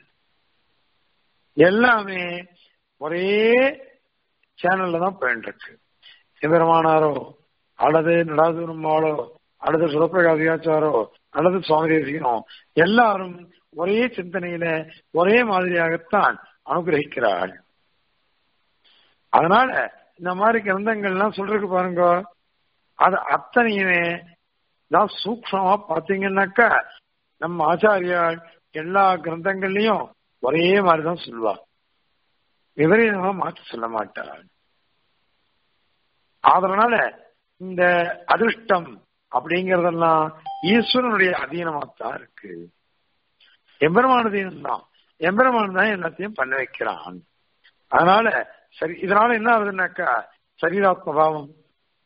எல்லாமே ஒரே சேனல்ல தான் போயிட்டு இருக்கு சிவபெருமானாரோ அல்லது நடாதுரம்மாளோ அல்லது சுரப்பிரகாசியாச்சாரோ அல்லது சுவாமி தேசிகனோ எல்லாரும் ஒரே சிந்தனையில ஒரே மாதிரியாகத்தான் அனுகிரகிக்கிறாள் அதனால இந்த மாதிரி கிரந்தங்கள்லாம் சொல்றதுக்கு பாருங்க அது அத்தனையுமே தான் சூக்ஷமா பாத்தீங்கன்னாக்கா நம்ம ஆச்சாரியால் எல்லா கிரந்தங்கள்லயும் ஒரே மாதிரிதான் சொல்லுவா விபரீதமா மாற்றி சொல்ல மாட்டாள் அதனால இந்த அதிர்ஷ்டம் அப்படிங்கறதெல்லாம் ஈஸ்வரனுடைய அதீனமாத்தான் இருக்கு எம்பெருமான அதீனம் தான் எம்பெருமான் தான் எல்லாத்தையும் பண்ண வைக்கிறான் அதனால சரி இதனால என்ன ஆகுதுன்னாக்கா சரீராத்மபாவம்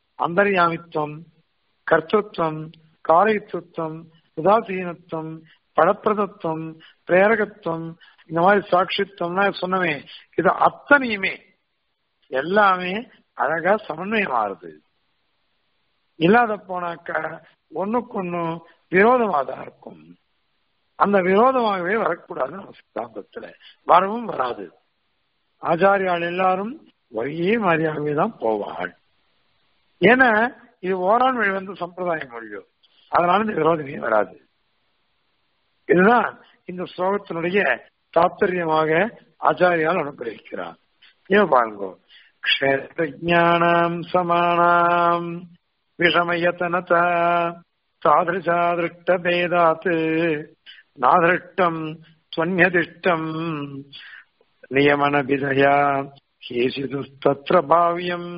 அந்தர்யாமித்துவம் கர்த்தத்துவம் காரியத்துவம் உதாசீனத்துவம் பழப்பிரதத்துவம் பிரேரகத்துவம் இந்த மாதிரி சாட்சித்துவம்னா சொன்னவே இது அத்தனையுமே எல்லாமே அழகா சமன்வயமாறுது இல்லாத போனாக்கா ஒண்ணுக்கு விரோதமாக தான் இருக்கும் அந்த விரோதமாகவே வரக்கூடாது நம்ம சித்தாந்தத்துல வரவும் வராது ஆச்சாரியால் எல்லாரும் ஒரே மாதிரியாகவே தான் போவாள் ஏன்னா இது ஓரான் வழி வந்து சம்பிரதாய மொழியோ அதனால இந்த விரோதமே வராது இதுதான் இந்த ஸ்லோகத்தினுடைய தாத்பரியமாக ஆச்சாரியால் அனுகிரகிக்கிறார் ஏன் பாருங்க க்ஷேத்ரஜானாம் சமானாம் விஷமயத்தனத தாதிருஷாதிருஷ்ட பேதாத் நாதிருஷ்டம் துவன்யதிஷ்டம் நியமனபிதயா கேசிதுஸ்தத்ர பாவ்யம்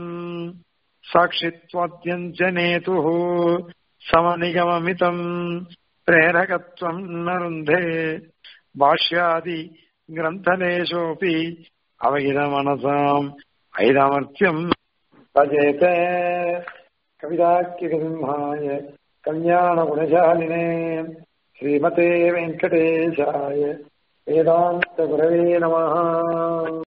சாட்சித்வாத்யஞ்சனேதுः समनिगममितम् प्रेरकत्वम् न रुन्धे भाष्यादि ग्रन्थलेशोऽपि अवहितमनसाम् ऐदमर्त्यम् भजेत कविदाख्यसिंहाय कल्याणगुणशालिने श्रीमते वेङ्कटेशाय वेदान्तगुरवे नमः